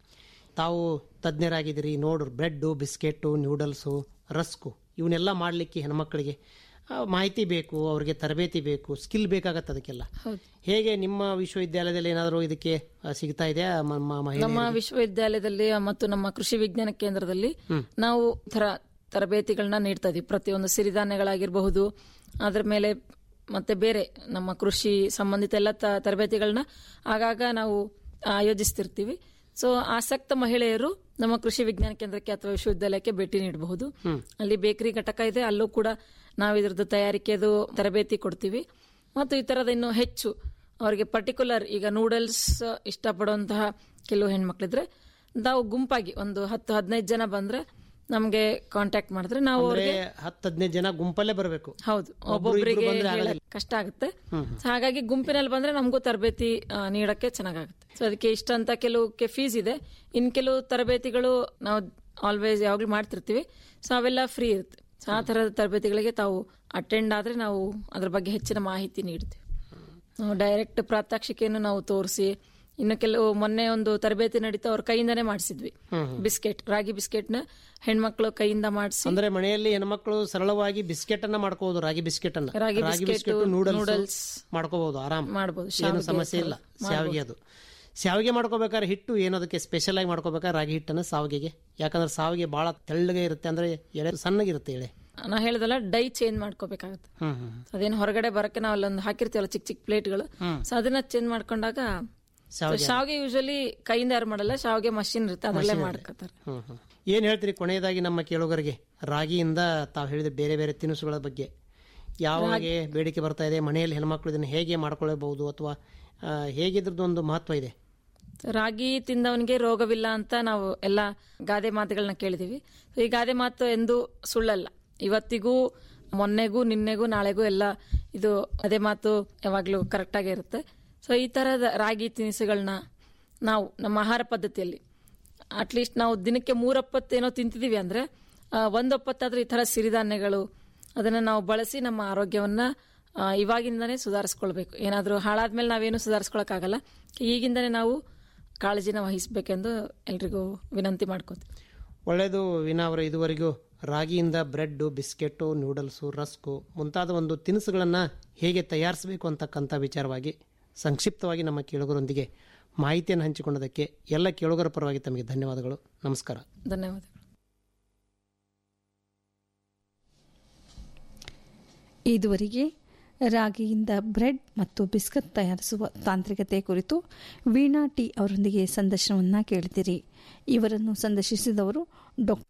ತಾವು ತಜ್ಞರಾಗಿದ್ದೀರಿ ನೋಡ್ರಿ ಬ್ರೆಡ್ಡು ಬಿಸ್ಕೆಟ್ಟು ನ್ಯೂಡಲ್ಸು ರಸ್ಕು ಇವನ್ನೆಲ್ಲ ಮಾಡಲಿಕ್ಕೆ ಹೆಣ್ಮಕ್ಳಿಗೆ ಆ, ಮಾಹಿತಿ ಬೇಕು ಅವ್ರಿಗೆ ತರಬೇತಿ ಬೇಕು ಸ್ಕಿಲ್ ಬೇಕಾಗತ್ತೆ ಅದಕ್ಕೆಲ್ಲ ಹೌದು. ಹೇಗೆ ನಿಮ್ಮ ವಿಶ್ವವಿದ್ಯಾಲಯದಲ್ಲಿ ಏನಾದರೂ ಇದಕ್ಕೆ ಆ, ಸಿಗ್ತಾ ಇದೆಯಾ ನಮ್ಮ ಮಹಿಳೆ ನಮ್ಮ ವಿಶ್ವವಿದ್ಯಾಲಯದಲ್ಲಿ ಮತ್ತು ನಮ್ಮ ಕೃಷಿ ವಿಜ್ಞಾನ ಕೇಂದ್ರದಲ್ಲಿ ನಾವು ಥರ ತರಬೇತಿಗಳನ್ನ ನೀಡ್ತಾ ಇದೀವಿ ಪ್ರತಿಯೊಂದು ಸಿರಿಧಾನ್ಯಗಳಾಗಿರಬಹುದು ಅದ್ರ ಮೇಲೆ ಮತ್ತೆ ಬೇರೆ ನಮ್ಮ ಕೃಷಿ ಸಂಬಂಧಿತ ಎಲ್ಲ ತ- ತರಬೇತಿಗಳನ್ನ ಆಗಾಗ ನಾವು ಆಯೋಜಿಸ್ತಿರ್ತೀವಿ ಸೊ ಆಸಕ್ತ ಮಹಿಳೆಯರು ನಮ್ಮ ಕೃಷಿ ವಿಜ್ಞಾನ ಕೇಂದ್ರಕ್ಕೆ ಅಥವಾ ವಿಶ್ವವಿದ್ಯಾಲಯಕ್ಕೆ ಭೇಟಿ ನೀಡಬಹುದು ಅಲ್ಲಿ ಬೇಕರಿ ಘಟಕ ಇದೆ ಅಲ್ಲೂ ಕೂಡ ನಾವು ಇದ್ರದ್ದು ತಯಾರಿಕೆದು ತರಬೇತಿ ಕೊಡ್ತೀವಿ ಮತ್ತು ಈ ತರದ ಇನ್ನು ಹೆಚ್ಚು ಅವರಿಗೆ ಪರ್ಟಿಕ್ಯುಲರ್ ಈಗ ನೂಡಲ್ಸ್ ಇಷ್ಟಪಡುವಂತಹ ಕೆಲವು ಹೆಣ್ಮಕ್ಳಿದ್ರೆ ನಾವು ಗುಂಪಾಗಿ ಒಂದು ಹತ್ತು ಹದಿನೈದು ಜನ ಬಂದ್ರೆ ನಮ್ಗೆ ಕಾಂಟ್ಯಾಕ್ಟ್ ಮಾಡಿದ್ರೆ ನಾವು ಅಂದ್ರೆ ಅವ್ರಿಗೆ ಹತ್ತು ಹದಿನೈದು ಜನ ಗುಂಪಲ್ಲೇ ಬರಬೇಕು ಹೌದು ಒಬ್ಬೊಬ್ಬರಿಗೆ ಹೇಳಕ್ ಕಷ್ಟ ಆಗುತ್ತೆ So ಹಾಗಾಗಿ ಗುಂಪಿನಲ್ಲಿ ಬಂದ್ರೆ ನಮಗೂ ತರಬೇತಿ ಆ, ನೀಡಕ್ಕೆ ಚೆನ್ನಾಗಾಗುತ್ತೆ ಸೊ ಅದಕ್ಕೆ ಇಷ್ಟ ಅಂತ ಕೆಲವಕ್ಕೆ ಫೀಸ್ ಇದೆ ಇನ್ ಕೆಲವು ತರಬೇತಿಗಳು ನಾವು ಆಲ್ವೇಸ್ ಯಾವಾಗ್ಲೂ ಮಾಡ್ತಿರ್ತೀವಿ ಸೊ ಅವೆಲ್ಲ ಫ್ರೀ ಇರುತ್ತೆ ಸೊ ಆ ತರದ ತರಬೇತಿಗಳಿಗೆ ತಾವು ಅಟೆಂಡ್ ಆದ್ರೆ ನಾವು ಅದ್ರ ಬಗ್ಗೆ ಹೆಚ್ಚಿನ ಮಾಹಿತಿ ನೀಡ್ತೀವಿ ನಾವು ಡೈರೆಕ್ಟ್ ಪ್ರಾತ್ಯಕ್ಷಿಕೆಯನ್ನು ನಾವು ತೋರಿಸಿ ಇನ್ನು ಕೆಲವು ಮೊನ್ನೆ ಒಂದು ತರಬೇತಿ ನಡೀತಾ ಅವ್ರ ಕೈಯಿಂದಾನೇ ಮಾಡಿಸಿದ್ವಿ ಬಿಸ್ಕೆಟ್ ರಾಗಿ ಬಿಸ್ಕೆಟ್ ನ ಹೆಣ್ಮಕ್ಳು ಕೈಯಿಂದ ಮಾಡಿಸಿ ಅಂದ್ರೆ ಮನೆಯಲ್ಲಿ ಹೆಣ್ಮಕ್ಳು ಸರಳವಾಗಿ ಬಿಸ್ಕೆಟ್ ಅನ್ನ ಮಾಡ್ಕೋಬಹುದು ರಾಗಿ ಬಿಸ್ಕೆಟ್ ಅನ್ನ ರಾಗಿ biscuit, ಬಿಸ್ಕೆಟ್ noodles ನೂಡಲ್ಸ್ ಮಾಡ್ಕೋಬಹುದು ಆರಾಮ್ ಮಾಡ್ಬೋದು. ಏನು ಶಾವ್ಗೆ ಸಮಸ್ಯೆ ಇಲ್ಲ ಶಾವಿಗೆ ಅದು ಶಾವಿಗೆ ಮಾಡ್ಕೋಬೇಕಾದ್ರೆ ಹಿಟ್ಟು ಏನು ಅದಕ್ಕೆ ಸ್ಪೆಷಲ್ ಆಗಿ ಮಾಡ್ಕೋಬೇಕಾದ್ರೆ ರಾಗಿ ಹಿಟ್ಟನ್ನ ಸಾವಿಗೆಗೆ ಯಾಕಂದ್ರೆ ಸಾವಿಗೆ ಬಹಳ ತೆಳ್ಳಗೆ ಇರುತ್ತೆ ಅಂದ್ರೆ ಎಳೆ ಸಣ್ಣಗಿರುತ್ತೆ ಎಳೆ ನಾ ಹೇಳ್ದಲ್ಲ ಡೈ ಚೇಂಜ್ ಮಾಡ್ಕೋಬೇಕಾಗುತ್ತೆ ಹ್ಮ್ ಹ್ಮ್ ಅದೇನು ಹೊರಗಡೆ ಬರಕ್ಕೆ ನಾವು ಅಲ್ಲೊಂದು ಹಾಕಿರ್ತೀವಲ್ಲ ಚಿಕ್ಕ ಚಿಕ್ಕ ಪ್ಲೇಟ್ಗಳು ಸೊ ಅದನ್ನ ಚೇಂಜ್ ಮಾಡ್ಕೊಂಡಾಗ ಶಾವ್ಗೆ. ಶಾವಿಗೆ ಯೂಶಲಿ ಕೈಯಿಂದ ಯಾರು ಮಾಡಲ್ಲ ಶಾವಿಗೆ ಮಷಿನ್ ಇರುತ್ತೆ ಅದರಲ್ಲೇ ಮಾಡ್ಕೋತಾರೆ ಹ್ಮ್ ಹ್ಮ್ ಏನ್ ಹೇಳ್ತೀರಿ ಕೊನೆಯದಾಗಿ ನಮ್ಮ ಕೇಳುಗರಿಗೆ ರಾಗಿಯಿಂದ ತಾವು ಹೇಳಿದ ಬೇರೆ ಬೇರೆ ತಿನಿಸುಗಳ ಬಗ್ಗೆ ಯಾವಾಗ ಬೇಡಿಕೆ ಬರ್ತಾ ಇದೆ ಮನೆಯಲ್ಲಿ ಹೆಣ್ಮಕ್ಳು ಇದನ್ನ ಹೇಗೆ ಮಾಡ್ಕೊಳ್ಳಬಹುದು ಅಥವಾ ಆ, ಹೇಗೆ ಇದ್ರದ್ದು ಒಂದು ಮಹತ್ವ ಇದೆ ರಾಗಿ ತಿಂದವನಿಗೆ ರೋಗವಿಲ್ಲ ಅಂತ ನಾವು ಎಲ್ಲ ಗಾದೆ ಮಾತುಗಳನ್ನ ಕೇಳಿದೀವಿ So, ಈ ಗಾದೆ ಮಾತು ಎಂದು ಸುಳ್ಳಲ್ಲ ಇವತ್ತಿಗೂ ಮೊನ್ನೆಗೂ ನಿನ್ನೆಗೂ ನಾಳೆಗೂ ಎಲ್ಲ ಇದು ಅದೇ ಮಾತು ಯಾವಾಗಲೂ ಕರೆಕ್ಟಾಗೇ ಇರುತ್ತೆ ಸೊ ಈ ಥರದ ರಾಗಿ ತಿನಿಸುಗಳನ್ನ ನಾವು ನಮ್ಮ ಆಹಾರ ಪದ್ಧತಿಯಲ್ಲಿ ಅಟ್ಲೀಸ್ಟ್ ನಾವು ದಿನಕ್ಕೆ ಮೂರೊಪ್ಪತ್ತೇನೋ ತಿಂತಿದೀವಿ ಅಂದ್ರೆ ಆ, ಒಂದೊಪ್ಪತ್ತಾದ್ರೂ ಈ ಥರ ಸಿರಿಧಾನ್ಯಗಳು ಅದನ್ನು ನಾವು ಬಳಸಿ ನಮ್ಮ ಆರೋಗ್ಯವನ್ನ ಆ, ಇವಾಗಿಂದನೇ ಸುಧಾರಿಸ್ಕೊಳ್ಬೇಕು ಏನಾದರೂ ಹಾಳಾದ್ಮೇಲೆ ನಾವೇನು ಸುಧಾರಿಸ್ಕೊಳಕ್ಕಾಗಲ್ಲ ಈಗಿಂದನೇ ನಾವು ಕಾಳಜಿನ ವಹಿಸಬೇಕೆಂದು ಎಲ್ರಿಗೂ ವಿನಂತಿ ಮಾಡ್ಕೋತೀವಿ ಒಳ್ಳೆಯದು ವಿನಾ ಅವರು ಇದುವರೆಗೂ ರಾಗಿಯಿಂದ ಬ್ರೆಡ್ ಬಿಸ್ಕೆಟ್ಟು ನೂಡಲ್ಸು ರಸ್ಕು ಮುಂತಾದ ಒಂದು ತಿನಿಸುಗಳನ್ನು ಹೇಗೆ ತಯಾರಿಸಬೇಕು ಅಂತಕ್ಕಂಥ ವಿಚಾರವಾಗಿ ಸಂಕ್ಷಿಪ್ತವಾಗಿ ನಮ್ಮ ಕೇಳುಗರೊಂದಿಗೆ ಮಾಹಿತಿಯನ್ನು ಹಂಚಿಕೊಂಡದಕ್ಕೆ ಎಲ್ಲ ಕೇಳುಗರ ಪರವಾಗಿ ತಮಗೆ ಧನ್ಯವಾದಗಳು ನಮಸ್ಕಾರ ಧನ್ಯವಾದಗಳು ಇದುವರೆಗೆ ರಾಗಿಯಿಂದ ಬ್ರೆಡ್ ಮತ್ತು ಬಿಸ್ಕತ್ ತಯಾರಿಸುವ ತಾಂತ್ರಿಕತೆ ಕುರಿತು ವೀಣಾ ಟಿ ಅವರೊಂದಿಗೆ ಸಂದರ್ಶನವನ್ನ ಕೇಳಿದಿರಿ ಇವರನ್ನು ಸಂದರ್ಶಿಸಿದವರು ಡಾಕ್ಟರ್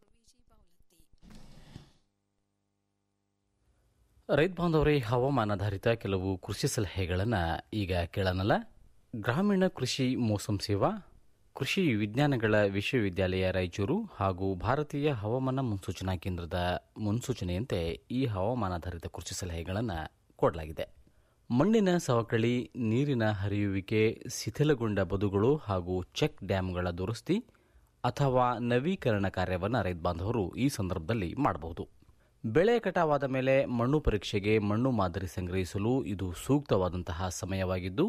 ರೈತ ಬಾಂಧವರೇ ಹವಾಮಾನಾಧಾರಿತ ಕೆಲವು ಕೃಷಿ ಸಲಹೆಗಳನ್ನು ಈಗ ಕೇಳೋಣಲ್ಲ ಗ್ರಾಮೀಣ ಕೃಷಿ ಮೋಸಂ ಸೇವಾ ಕೃಷಿ ವಿಜ್ಞಾನಗಳ ವಿಶ್ವವಿದ್ಯಾಲಯ ರಾಯಚೂರು ಹಾಗೂ ಭಾರತೀಯ ಹವಾಮಾನ ಮುನ್ಸೂಚನಾ ಕೇಂದ್ರದ ಮುನ್ಸೂಚನೆಯಂತೆ ಈ ಹವಾಮಾನಾಧಾರಿತ ಕೃಷಿ ಸಲಹೆಗಳನ್ನು ಕೊಡಲಾಗಿದೆ ಮಣ್ಣಿನ ಸವಕಳಿ ನೀರಿನ ಹರಿಯುವಿಕೆ ಶಿಥಿಲಗೊಂಡ ಬದುಗಳು ಹಾಗೂ ಚೆಕ್ ಡ್ಯಾಂಗಳ ದುರಸ್ತಿ ಅಥವಾ ನವೀಕರಣ ಕಾರ್ಯವನ್ನು ರೈತ ಬಾಂಧವರು ಈ ಸಂದರ್ಭದಲ್ಲಿ ಮಾಡಬಹುದು ಬೆಳೆ ಕಟಾವಾದ ಮೇಲೆ ಮಣ್ಣು ಪರೀಕ್ಷೆಗೆ ಮಣ್ಣು ಮಾದರಿ ಸಂಗ್ರಹಿಸಲು ಇದು ಸೂಕ್ತವಾದಂತಹ ಸಮಯವಾಗಿದ್ದು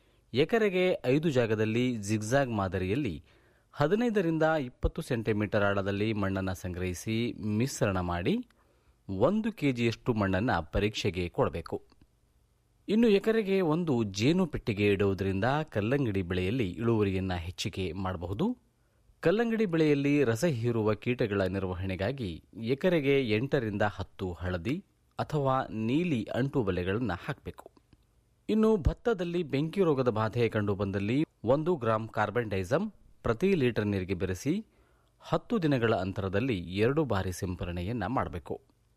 ಎಕರೆಗೆ ಐದು ಜಾಗದಲ್ಲಿ ಜಿಗ್ಜಾಗ್ ಮಾದರಿಯಲ್ಲಿ ಹದಿನೈದರಿಂದ ಇಪ್ಪತ್ತು ಸೆಂಟಿಮೀಟರ್ ಆಳದಲ್ಲಿ ಮಣ್ಣನ್ನು ಸಂಗ್ರಹಿಸಿ ಮಿಶ್ರಣ ಮಾಡಿ ಒಂದು ಕೆಜಿಯಷ್ಟು ಮಣ್ಣನ್ನು ಪರೀಕ್ಷೆಗೆ ಕೊಡಬೇಕು ಇನ್ನು ಎಕರೆಗೆ ಒಂದು ಜೇನು ಪೆಟ್ಟಿಗೆ ಇಡುವುದರಿಂದ ಕಲ್ಲಂಗಡಿ ಬೆಳೆಯಲ್ಲಿ ಇಳುವರಿಯನ್ನು ಹೆಚ್ಚಿಗೆ ಮಾಡಬಹುದು ಕಲ್ಲಂಗಡಿ ಬೆಳೆಯಲ್ಲಿ ರಸ ಹೀರುವ ಕೀಟಗಳ ನಿರ್ವಹಣೆಗಾಗಿ ಎಕರೆಗೆ ಎಂಟರಿಂದ ಹತ್ತು ಹಳದಿ ಅಥವಾ ನೀಲಿ ಅಂಟು ಬಲೆಗಳನ್ನು ಹಾಕಬೇಕು ಇನ್ನು ಭತ್ತದಲ್ಲಿ ಬೆಂಕಿ ರೋಗದ ಬಾಧೆ ಕಂಡುಬಂದಲ್ಲಿ ಒಂದು ಗ್ರಾಂ ಕಾರ್ಬನ್ ಡೈಸಮ್ ಪ್ರತಿ ಲೀಟರ್ ನೀರಿಗೆ ಬೆರೆಸಿ ಹತ್ತು ದಿನಗಳ ಅಂತರದಲ್ಲಿ ಎರಡು ಬಾರಿ ಸಿಂಪರಣೆಯನ್ನು ಮಾಡಬೇಕು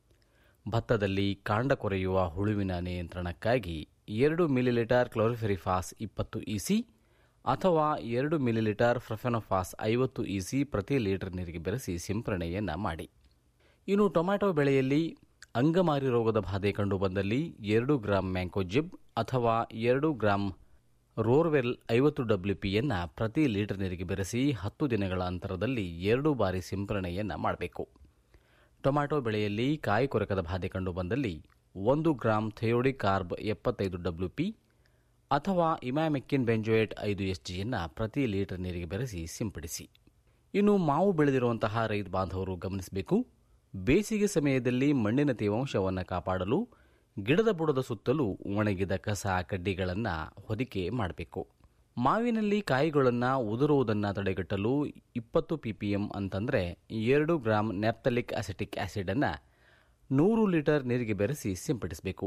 ಭತ್ತದಲ್ಲಿ ಕಾಂಡ ಕೊರೆಯುವ ಹುಳುವಿನ ನಿಯಂತ್ರಣಕ್ಕಾಗಿ ಎರಡು ಮಿಲಿಲೀಟರ್ ಕ್ಲೋರಿಫೆರಿಫಾಸ್ ಇಪ್ಪತ್ತು ಇಸಿ ಅಥವಾ ಎರಡು ಮಿಲಿಲೀಟರ್ ಫ್ರಫೆನೋಫಾಸ್ ಐವತ್ತು ಇಸಿ ಪ್ರತಿ ಲೀಟರ್ ನೀರಿಗೆ ಬೆರೆಸಿ ಸಿಂಪರಣೆಯನ್ನು ಮಾಡಿ ಇನ್ನು ಟೊಮ್ಯಾಟೊ ಬೆಳೆಯಲ್ಲಿ ಅಂಗಮಾರಿ ರೋಗದ ಬಾಧೆ ಕಂಡುಬಂದಲ್ಲಿ ಎರಡು ಗ್ರಾಂ ಮ್ಯಾಂಕೋಜಿಬ್ ಅಥವಾ ಎರಡು ಗ್ರಾಂ ರೋರ್ವೆಲ್ ಐವತ್ತು ಡಬ್ಲ್ಯೂ ಪಿಯನ್ನು ಪ್ರತಿ ಲೀಟರ್ ನೀರಿಗೆ ಬೆರೆಸಿ ಹತ್ತು ದಿನಗಳ ಅಂತರದಲ್ಲಿ ಎರಡು ಬಾರಿ ಸಿಂಪರಣೆಯನ್ನು ಮಾಡಬೇಕು ಟೊಮ್ಯಾಟೊ ಬೆಳೆಯಲ್ಲಿ ಕಾಯಿ ಕೊರಕದ ಬಾಧೆ ಕಂಡುಬಂದಲ್ಲಿ ಒಂದು ಗ್ರಾಂ ಥೆಯೋಡಿಕ್ ಕಾರ್ಬ್ ಎಪ್ಪತ್ತೈದು ಡಬ್ಲ್ಯೂ ಪಿ ಅಥವಾ ಇಮ್ಯಾಮೆಕ್ಕಿನ್ ಬೆಂಜೋಯೇಟ್ ಐದು ಎಸ್ ಜಿಯನ್ನು ಪ್ರತಿ ಲೀಟರ್ ನೀರಿಗೆ ಬೆರೆಸಿ ಸಿಂಪಡಿಸಿ ಇನ್ನು ಮಾವು ಬೆಳೆದಿರುವಂತಹ ರೈತ ಬಾಂಧವರು ಗಮನಿಸಬೇಕು ಬೇಸಿಗೆ ಸಮಯದಲ್ಲಿ ಮಣ್ಣಿನ ತೇವಾಂಶವನ್ನು ಕಾಪಾಡಲು ಗಿಡದ ಬುಡದ ಸುತ್ತಲೂ ಒಣಗಿದ ಕಸ ಕಡ್ಡಿಗಳನ್ನು ಹೊದಿಕೆ ಮಾಡಬೇಕು ಮಾವಿನಲ್ಲಿ ಕಾಯಿಗಳನ್ನು ಉದುರುವುದನ್ನು ತಡೆಗಟ್ಟಲು ಇಪ್ಪತ್ತು ಪಿಪಿಎಂ ಅಂತಂದರೆ ಎರಡು ಗ್ರಾಂ ನ್ಯಾಪ್ತಲಿಕ್ ಅಸೆಟಿಕ್ ಆಸಿಡನ್ನು ನೂರು ಲೀಟರ್ ನೀರಿಗೆ ಬೆರೆಸಿ ಸಿಂಪಡಿಸಬೇಕು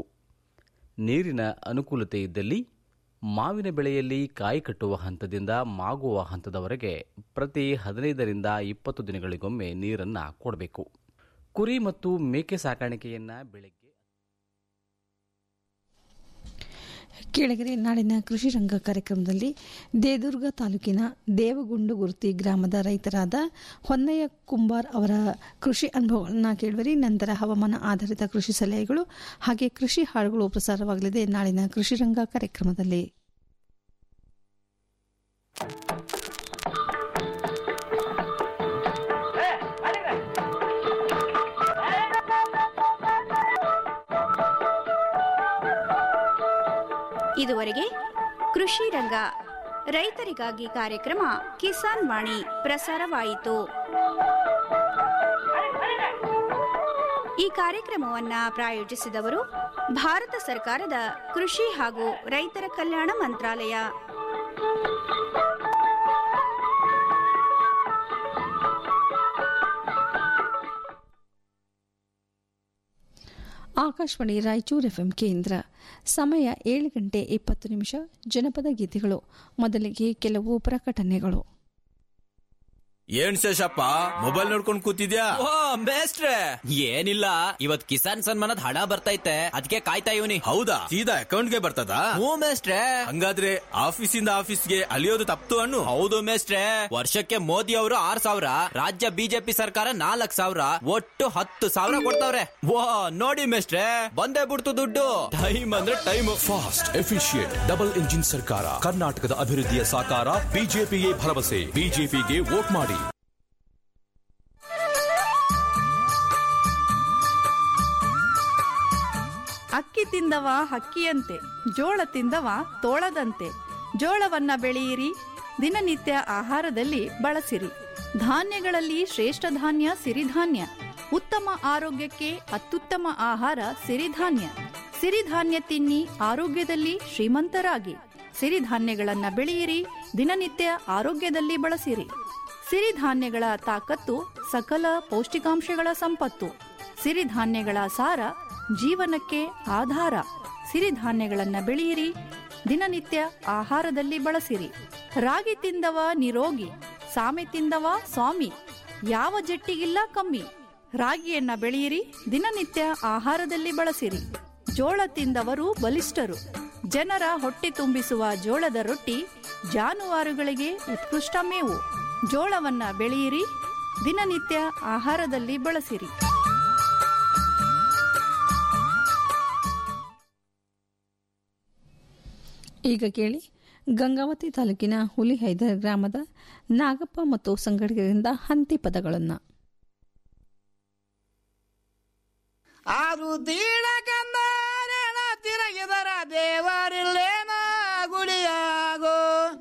ನೀರಿನ ಅನುಕೂಲತೆ ಇದ್ದಲ್ಲಿ ಮಾವಿನ ಬೆಳೆಯಲ್ಲಿ ಕಾಯಿ ಕಟ್ಟುವ ಹಂತದಿಂದ ಮಾಗುವ ಹಂತದವರೆಗೆ ಪ್ರತಿ ಹದಿನೈದರಿಂದ ಇಪ್ಪತ್ತು ದಿನಗಳಿಗೊಮ್ಮೆ ನೀರನ್ನು ಕೊಡಬೇಕು ಕುರಿ ಮತ್ತು ಮೇಕೆ ಸಾಕಾಣಿಕೆಯನ್ನು ಬೆಳಗ್ಗೆ ಕೆಳಗರೆ ನಾಡಿನ ಕೃಷಿ ರಂಗ ಕಾರ್ಯಕ್ರಮದಲ್ಲಿ ದೇದುರ್ಗ ತಾಲೂಕಿನ ದೇವಗುಂಡು ಗುರುತಿ ಗ್ರಾಮದ ರೈತರಾದ ಹೊನ್ನಯ್ಯ ಕುಂಬಾರ್ ಅವರ ಕೃಷಿ ಅನುಭವಗಳನ್ನು ಕೇಳುವರಿ ನಂತರ ಹವಾಮಾನ ಆಧಾರಿತ ಕೃಷಿ ಸಲಹೆಗಳು ಹಾಗೆ ಕೃಷಿ ಹಾಡುಗಳು ಪ್ರಸಾರವಾಗಲಿದೆ ನಾಳಿನ ಕೃಷಿ ರಂಗ ಕಾರ್ಯಕ್ರಮದಲ್ಲಿ ಇದುವರೆಗೆ ಕೃಷಿ ರಂಗ ರೈತರಿಗಾಗಿ ಕಾರ್ಯಕ್ರಮ ಕಿಸಾನ್ ವಾಣಿ ಪ್ರಸಾರವಾಯಿತು ಈ ಕಾರ್ಯಕ್ರಮವನ್ನ ಪ್ರಾಯೋಜಿಸಿದವರು ಭಾರತ ಸರ್ಕಾರದ ಕೃಷಿ ಹಾಗೂ ರೈತರ ಕಲ್ಯಾಣ ಮಂತ್ರಾಲಯ ಆಕಾಶವಾಣಿ ರಾಯಚೂರು ಎಫ್ಎಂ ಕೇಂದ್ರ ಸಮಯ ಏಳು ಗಂಟೆ ಇಪ್ಪತ್ತು ನಿಮಿಷ ಜನಪದ ಗೀತೆಗಳು ಮೊದಲಿಗೆ ಕೆಲವು ಪ್ರಕಟಣೆಗಳು ಏನ್ ಶೇಷಪ್ಪ ಮೊಬೈಲ್ ನೋಡ್ಕೊಂಡ್ ಕೂತಿದ್ಯಾ ಓ ಬೇಸ್ಟ್ರೆ ಏನಿಲ್ಲ ಇವತ್ ಕಿಸಾನ್ ಸನ್ಮಾನದ ಹಣ ಬರ್ತೈತೆ ಅದಕ್ಕೆ ಕಾಯ್ತಾ ಇವನಿ ಹೌದಾ ಸೀದಾ ಅಕೌಂಟ್ಗೆ ಬರ್ತದಾ ಹ್ಞೂ ಮೇಸ್ಟ್ರೆ ಹಂಗಾದ್ರೆ ಆಫೀಸಿಂದ ಆಫೀಸ್ಗೆ ಅಲಿಯೋದು ತಪ್ತು ಅನ್ನು ಹೌದು ಮೇಸ್ಟ್ರೆ ವರ್ಷಕ್ಕೆ ಮೋದಿ ಅವರು ಆರ್ ಸಾವಿರ ರಾಜ್ಯ ಬಿಜೆಪಿ ಸರ್ಕಾರ ನಾಲ್ಕ್ ಸಾವಿರ ಒಟ್ಟು ಹತ್ತು ಸಾವಿರ ಕೊಡ್ತಾವ್ರೆ ವಾ ನೋಡಿ ಮೇಸ್ಟ್ರೆ ಬಂದೇ ಬಿಡ್ತು ದುಡ್ಡು ಟೈಮ್ ಅಂದ್ರೆ time fast efficient double engine ಸರ್ಕಾರ ಕರ್ನಾಟಕದ ಅಭಿವೃದ್ಧಿಯ ಸಾಕಾರ ಬಿಜೆಪಿಗೆ ಭರವಸೆ ಬಿಜೆಪಿಗೆ ವೋಟ್ ಮಾಡಿ ಅಕ್ಕಿ ತಿಂದವ ಹಕ್ಕಿಯಂತೆ ಜೋಳ ತಿಂದವ ತೋಳದಂತೆ ಜೋಳವನ್ನ ಬೆಳೆಯಿರಿ ದಿನನಿತ್ಯ ಆಹಾರದಲ್ಲಿ ಬಳಸಿರಿ ಧಾನ್ಯಗಳಲ್ಲಿ ಶ್ರೇಷ್ಠ ಧಾನ್ಯ ಸಿರಿಧಾನ್ಯ ಉತ್ತಮ ಆರೋಗ್ಯಕ್ಕೆ ಅತ್ಯುತ್ತಮ ಆಹಾರ ಸಿರಿಧಾನ್ಯ ಸಿರಿಧಾನ್ಯ ತಿನ್ನಿ ಆರೋಗ್ಯದಲ್ಲಿ ಶ್ರೀಮಂತರಾಗಿ ಸಿರಿಧಾನ್ಯಗಳನ್ನ ಬೆಳೆಯಿರಿ ದಿನನಿತ್ಯ ಆರೋಗ್ಯದಲ್ಲಿ ಬಳಸಿರಿ ಸಿರಿಧಾನ್ಯಗಳ ತಾಕತ್ತು ಸಕಲ ಪೌಷ್ಟಿಕಾಂಶಗಳ ಸಂಪತ್ತು ಸಿರಿಧಾನ್ಯಗಳ ಸಾರ ಜೀವನಕ್ಕೆ ಆಧಾರ ಸಿರಿಧಾನ್ಯಗಳನ್ನ ಬೆಳೆಯಿರಿ ದಿನನಿತ್ಯ ಆಹಾರದಲ್ಲಿ ಬಳಸಿರಿ ರಾಗಿ ತಿಂದವ ನಿರೋಗಿ ಸಾಮೆ ತಿಂದವ ಸ್ವಾಮಿ ಯಾವ ಜಟ್ಟಿಗಿಲ್ಲ ಕಮ್ಮಿ ರಾಗಿಯನ್ನ ಬೆಳೆಯಿರಿ ದಿನನಿತ್ಯ ಆಹಾರದಲ್ಲಿ ಬಳಸಿರಿ ಜೋಳ ತಿಂದವರು ಬಲಿಷ್ಠರು ಜನರ ಹೊಟ್ಟೆ ತುಂಬಿಸುವ ಜೋಳದ ರೊಟ್ಟಿ ಜಾನುವಾರುಗಳಿಗೆ ಉತ್ಕೃಷ್ಟ ಮೇವು ಜೋಳವನ್ನ ಬೆಳೆಯಿರಿ ದಿನನಿತ್ಯ ಆಹಾರದಲ್ಲಿ ಬಳಸಿರಿ ಈಗ ಕೇಳಿ ಗಂಗಾವತಿ ತಾಲೂಕಿನ ಹುಲಿಹೈದರ್ ಗ್ರಾಮದ ನಾಗಪ್ಪ ಮತ್ತು ಸಂಗಡಿಗರಿಂದ ಹಂತಿ ಪದಗಳನ್ನು ಆರು ತೀಳಕಂದರೇಣ ತಿರುಗಿದರ ದೇವರಿಲ್ಲೇನ ಗುಡಿಯಾಗೋ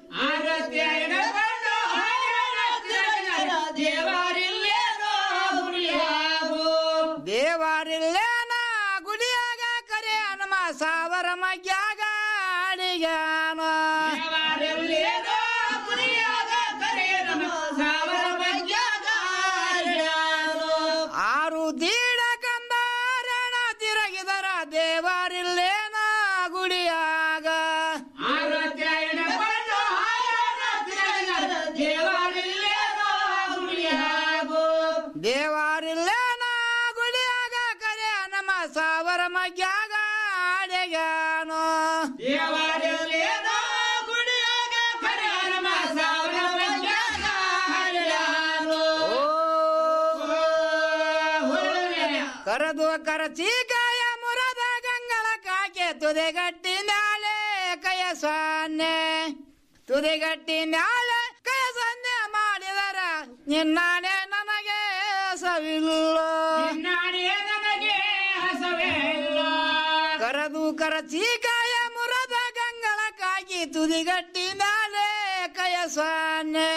ದೇವರಿಲ್ಲೇನ ಗುಡಿಯಾಗ ಕರೆ ಹನುಮ ಸಾವರ ಮಗ್ಯಾಗ ಅಡಿಗಾನ ಆರು ದೀಡ ಕಂದಾರಣ ತಿರುಗಿದರ ದೇವರಿಲ್ಲೇನ ಗುಡಿಯಾಗ ದೇವರಿಲ್ಲೇನ ಗುಡಿಯಾಗ ಕರೆ ನಮ್ಮ ಸಾವರ ಮಗ್ಯಾಗ ಅಡೆಗಾನೋ ಕರದು ಕರಚೀಕಾಯ ಮುರದ ಗಂಗಳ ಕಾಕೆ ತುದೆಗಟ್ಟಿ ನಾಳೆ ಕಯ ಸೊನ್ನೆ ತುದೆಗಟ್ಟಿ ನಾಳೆ ಕಯ ಸೊನ್ನೆ ಮಾಡಿದರ ನಿನ್ನಾಣೆ ನನಗೆ ಸವಿಲ್ಲ ಕರದು ಕರಚೀಕಾಯ ಮುರದ ಗಂಗಳ ಕಾಕಿ ತುದಿಗಟ್ಟಿ ನಾಳೆ ಕಯ ಸೊನ್ನೆ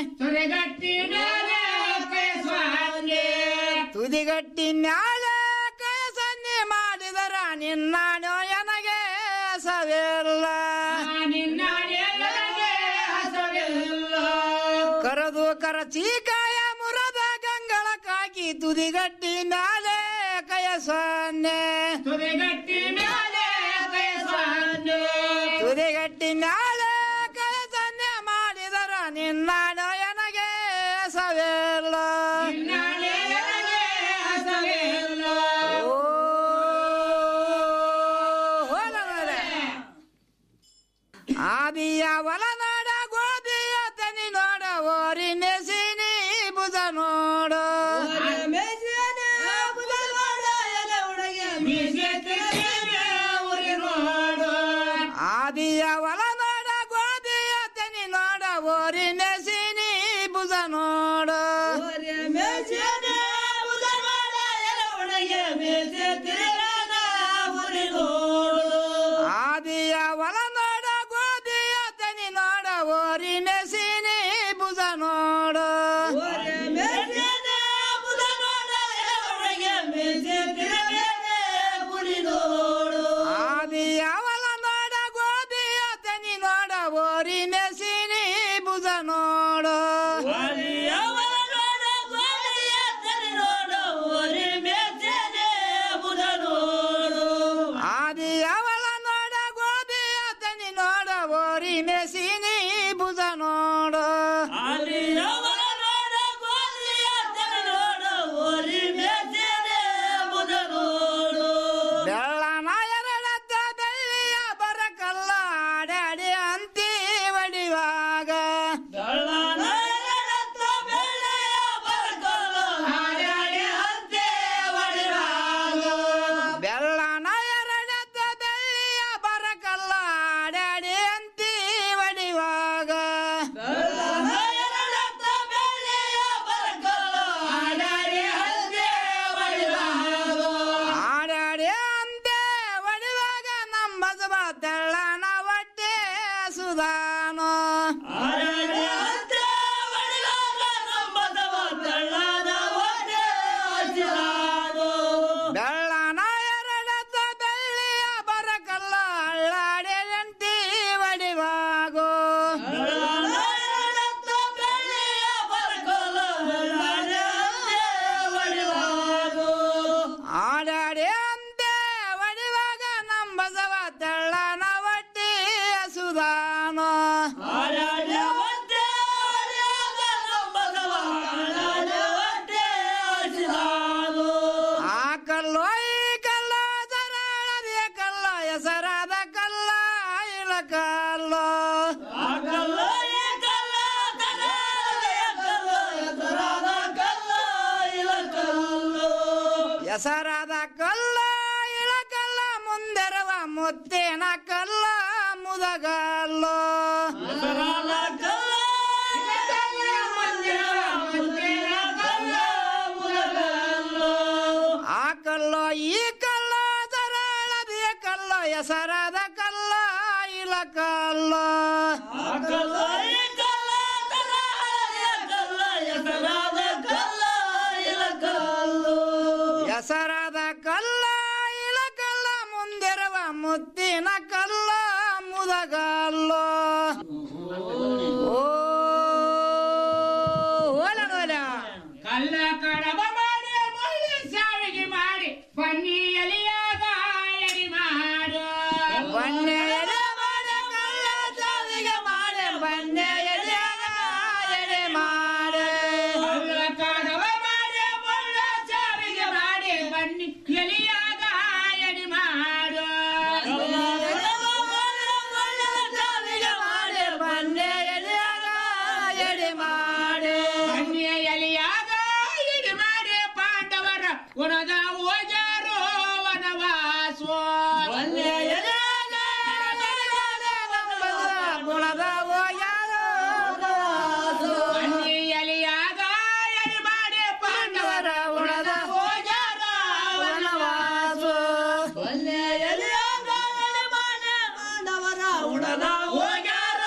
ತುದಿಗಟ್ಟಿ ನಾಳೆ ಕಯ ಸನ್ನೆ ಮಾಡಿದರ ನಿನ್ನಾಣೋ ನನಗೆ ಸವಿಲ್ಲ ಕರದು ಕರಚೀಕಾಯ ಮುರದ ಗಂಗಳ ಕಾಕಿ ತುದಿಗಟ್ಟಿ ನಾಳೆ ಕಯ ಸೊನ್ನೆ ತುದಿಗಟ್ಟಿ ನಾಳೆ ಕಯ ಸನ್ನೆ ಮಾಡಿದರ ನಿನ್ನಾಣೋ ನನಗೆ ಸವಿಲ್ಲ ಆದಿಯ ಒಲನಾಡ ಗೋಧಿಯ ತನಿ ನೋಡ ಓರಿ ನೆಸಿನಿ ಬುಧ ನೋಡು ಆದಿಯ ಒಲನಾಡ ಗೋಧಿಯ ತನಿ ನೋಡ ಓರಿ ನೆಸಿನಿ ಬುಧ ನೋಡು ಆದಿಯ ಒಲನಾಡ ಗೋಧಿಯ ತನಿ ನೋಡ ಓರಿ ಎಸರಾದ ಕಲ್ಲ ಇಳಕಲ್ಲ ಮುಂದೆರವ ಮುತ್ತೇನ ಕಲ್ಲ ಮುದಗಲ್ಲೋ ಆ ಕಲ್ಲೋ ಈ ಕಲ್ಲ ಸರಳದೇ ಕಲ್ಲ ಎಸರಾದ ಕಲ್ಲ ಇಲ ಕಲ್ಲ ಎಸರಾದ ಕಲ್ಲ ಇಳ ಕಲ್ಲ ಮುಂದಿರುವ ಮುತ್ತಿನ ಕಲ್ಲ ಮುದಗಲ್ಲೋ ಓ ಓಲ ಓಲ ಕಲ್ಲ ಕಡಬ ಮಾಡಿ ಮುಳ್ಳು ಸಾವಿಗೆ ಮಾಡಿ ಬನ್ನಿ ಎಲಿಯಾಗ ಎಡಿ ಮಾಡು ಬನ್ನಿ ಎಲೆ ಮಾಡೆ ಕಲ್ಲ ಸಾವಿಗೆ ಮಾಡೆ ಬನ್ನಿ ಎಲೆಯಾಗ ಎಡೆ ಮಾಡೆ ಕಲ್ಲ ಕಡಬ ಮಾಡಿ ಮುಳ್ಳು ಸಾವಿಗೆ ಮಾಡಿ ಬನ್ನಿ ಎಲಿಯಾಗ ಎಡಿ ಮಾಡು ಬನ್ನಿ ಎಲಿಯಾಗ ಎಡಿ ಮಾಡಿ ಪಾಂಡವರ ಉಣದ ಓಜಾರೋ ವನವಾಸೋ ಬನ್ನಿ ಎಲಿಯಾಗ ಎಡಿ ಮಾಡಿ ಪಾಂಡವರ ಉಣದ ಓಜಾರ ವನವಾಸ ಉಣದ ಓಜಾರ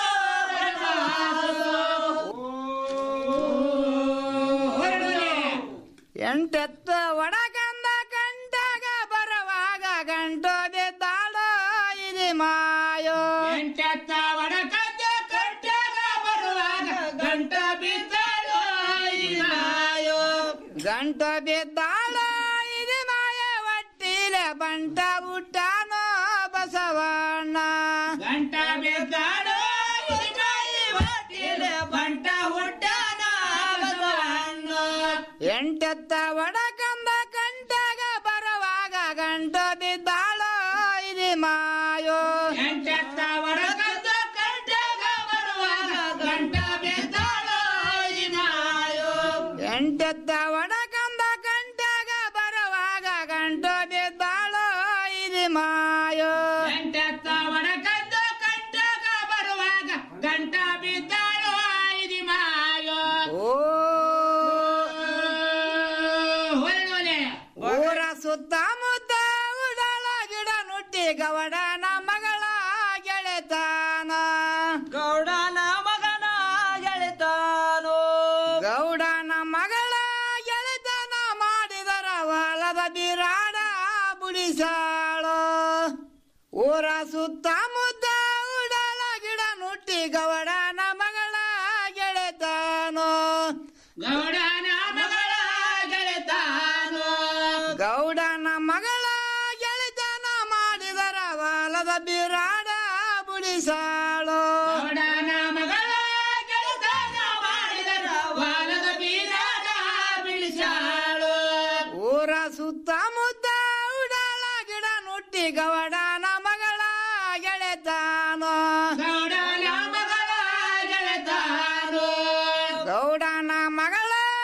ಎಂಟೆತ್ತ ಒಡಗಂದ ಕಂಡಾಗ ಬರವಾಗ ಗಂಟು ಬಿದ್ದಾಳ ಇದು ಮಾಯೋ ಎಂಟೆತ್ತ ಒಡಕಂದ ಕಂಡಾಗ ಬರುವಾಗ ಗಂಟ ಬಿದ್ದಾಳೋ ಇದು ಮಾಯೋ ಗಂಟ ಬಿದ್ದಾಳ ಇದು ಮಾಯ ಒಟ್ಟಿಲೆ ಬಂಟ ಹುಟ್ಟಾನೋ ಬಸವಣ್ಣ ಗಂಟ ಬಿದ್ದಾಳೋ ಇದು ಮಾಯ ಒಟ್ಟಿಲೆ ಬಂಟ ಹುಟ್ಟಾನ ಬಸವಣ್ಣ ಎಂಟೆತ್ತ ಒಡಕಂದ ಕಂಡಾಗ ಬರವಾಗ ಗಂಟು ಬಿದ್ದಾಳ ಇದು ಮಾಯೋ ಎಂಟೆತ್ತ ಒಡಕಂದ ಕಂಡಾಗ ಬರುವಾಗ ಗಂಟ ಬಿದ್ದಾಳೋ ಇದು ಮಾಯೋ ಎಂಟೆತ್ತ ಒಡಕಂದ ಕಂಡಾಗ ಬರವಾಗ ಗಂಟು ಬಿದ್ದಾಳ ಇದು ಮಾಯೋ ಎಂಟೆತ್ತ ಒಡಕಂದ ಕಂಡಾಗ ಬರುವಾಗ ಗಂಟ ಬಿದ್ದಾಳೋ ಇದು ಮಾಯೋ ಹೊರಡೋಲೆ ಊರ ಸುತ್ತಮುತ್ತ ಉಡಲ ಗಿಡ ನುಟ್ಟಿ ಗವಡನ ಮಗಳ ಗೆಳೆತಾನ ಗೌಡನ ಮಗನ ಗೆಳೆತಾನೋ ಗೌಡನ ಮಗಳ ಗೆಳೆತನ ಮಾಡಿದರ ಹೊಲದ ಬಿರಾಡ ಬುಡಿಸಾಳೋ ಊರ ಸುತ್ತಮುತ್ತ ಉಡಲ ಗಿಡ ನುಟ್ಟಿ ಗವಡನ ಮಗಳ ಗೆಳೆತಾನೋ ಗೌಡನ ಮಗಳ ಗೆಳೆತಾನೋ ಗೌಡನ ಮಗಳ ಗೆಳೆತನ ಮಾಡಿದರ ಹೊಲದ ಬಿರಾಡ ಬುಡಿಸಾಳೋ ಗೌಡನ ಮಗಳ ಗೆಳೆತನ ಮಾಡಿದರ ಹೊಲದ ಬೀರಾಡ ಬಿಳಿಸಾಳು ಊರ ಸುತ್ತಮುತ್ತ ಉಡಾಳ ಗಿಡ ನುಟ್ಟಿ ಗೌಡನ ಮಗಳ ಗೆಳೆತಾನೋ ಗೌಡ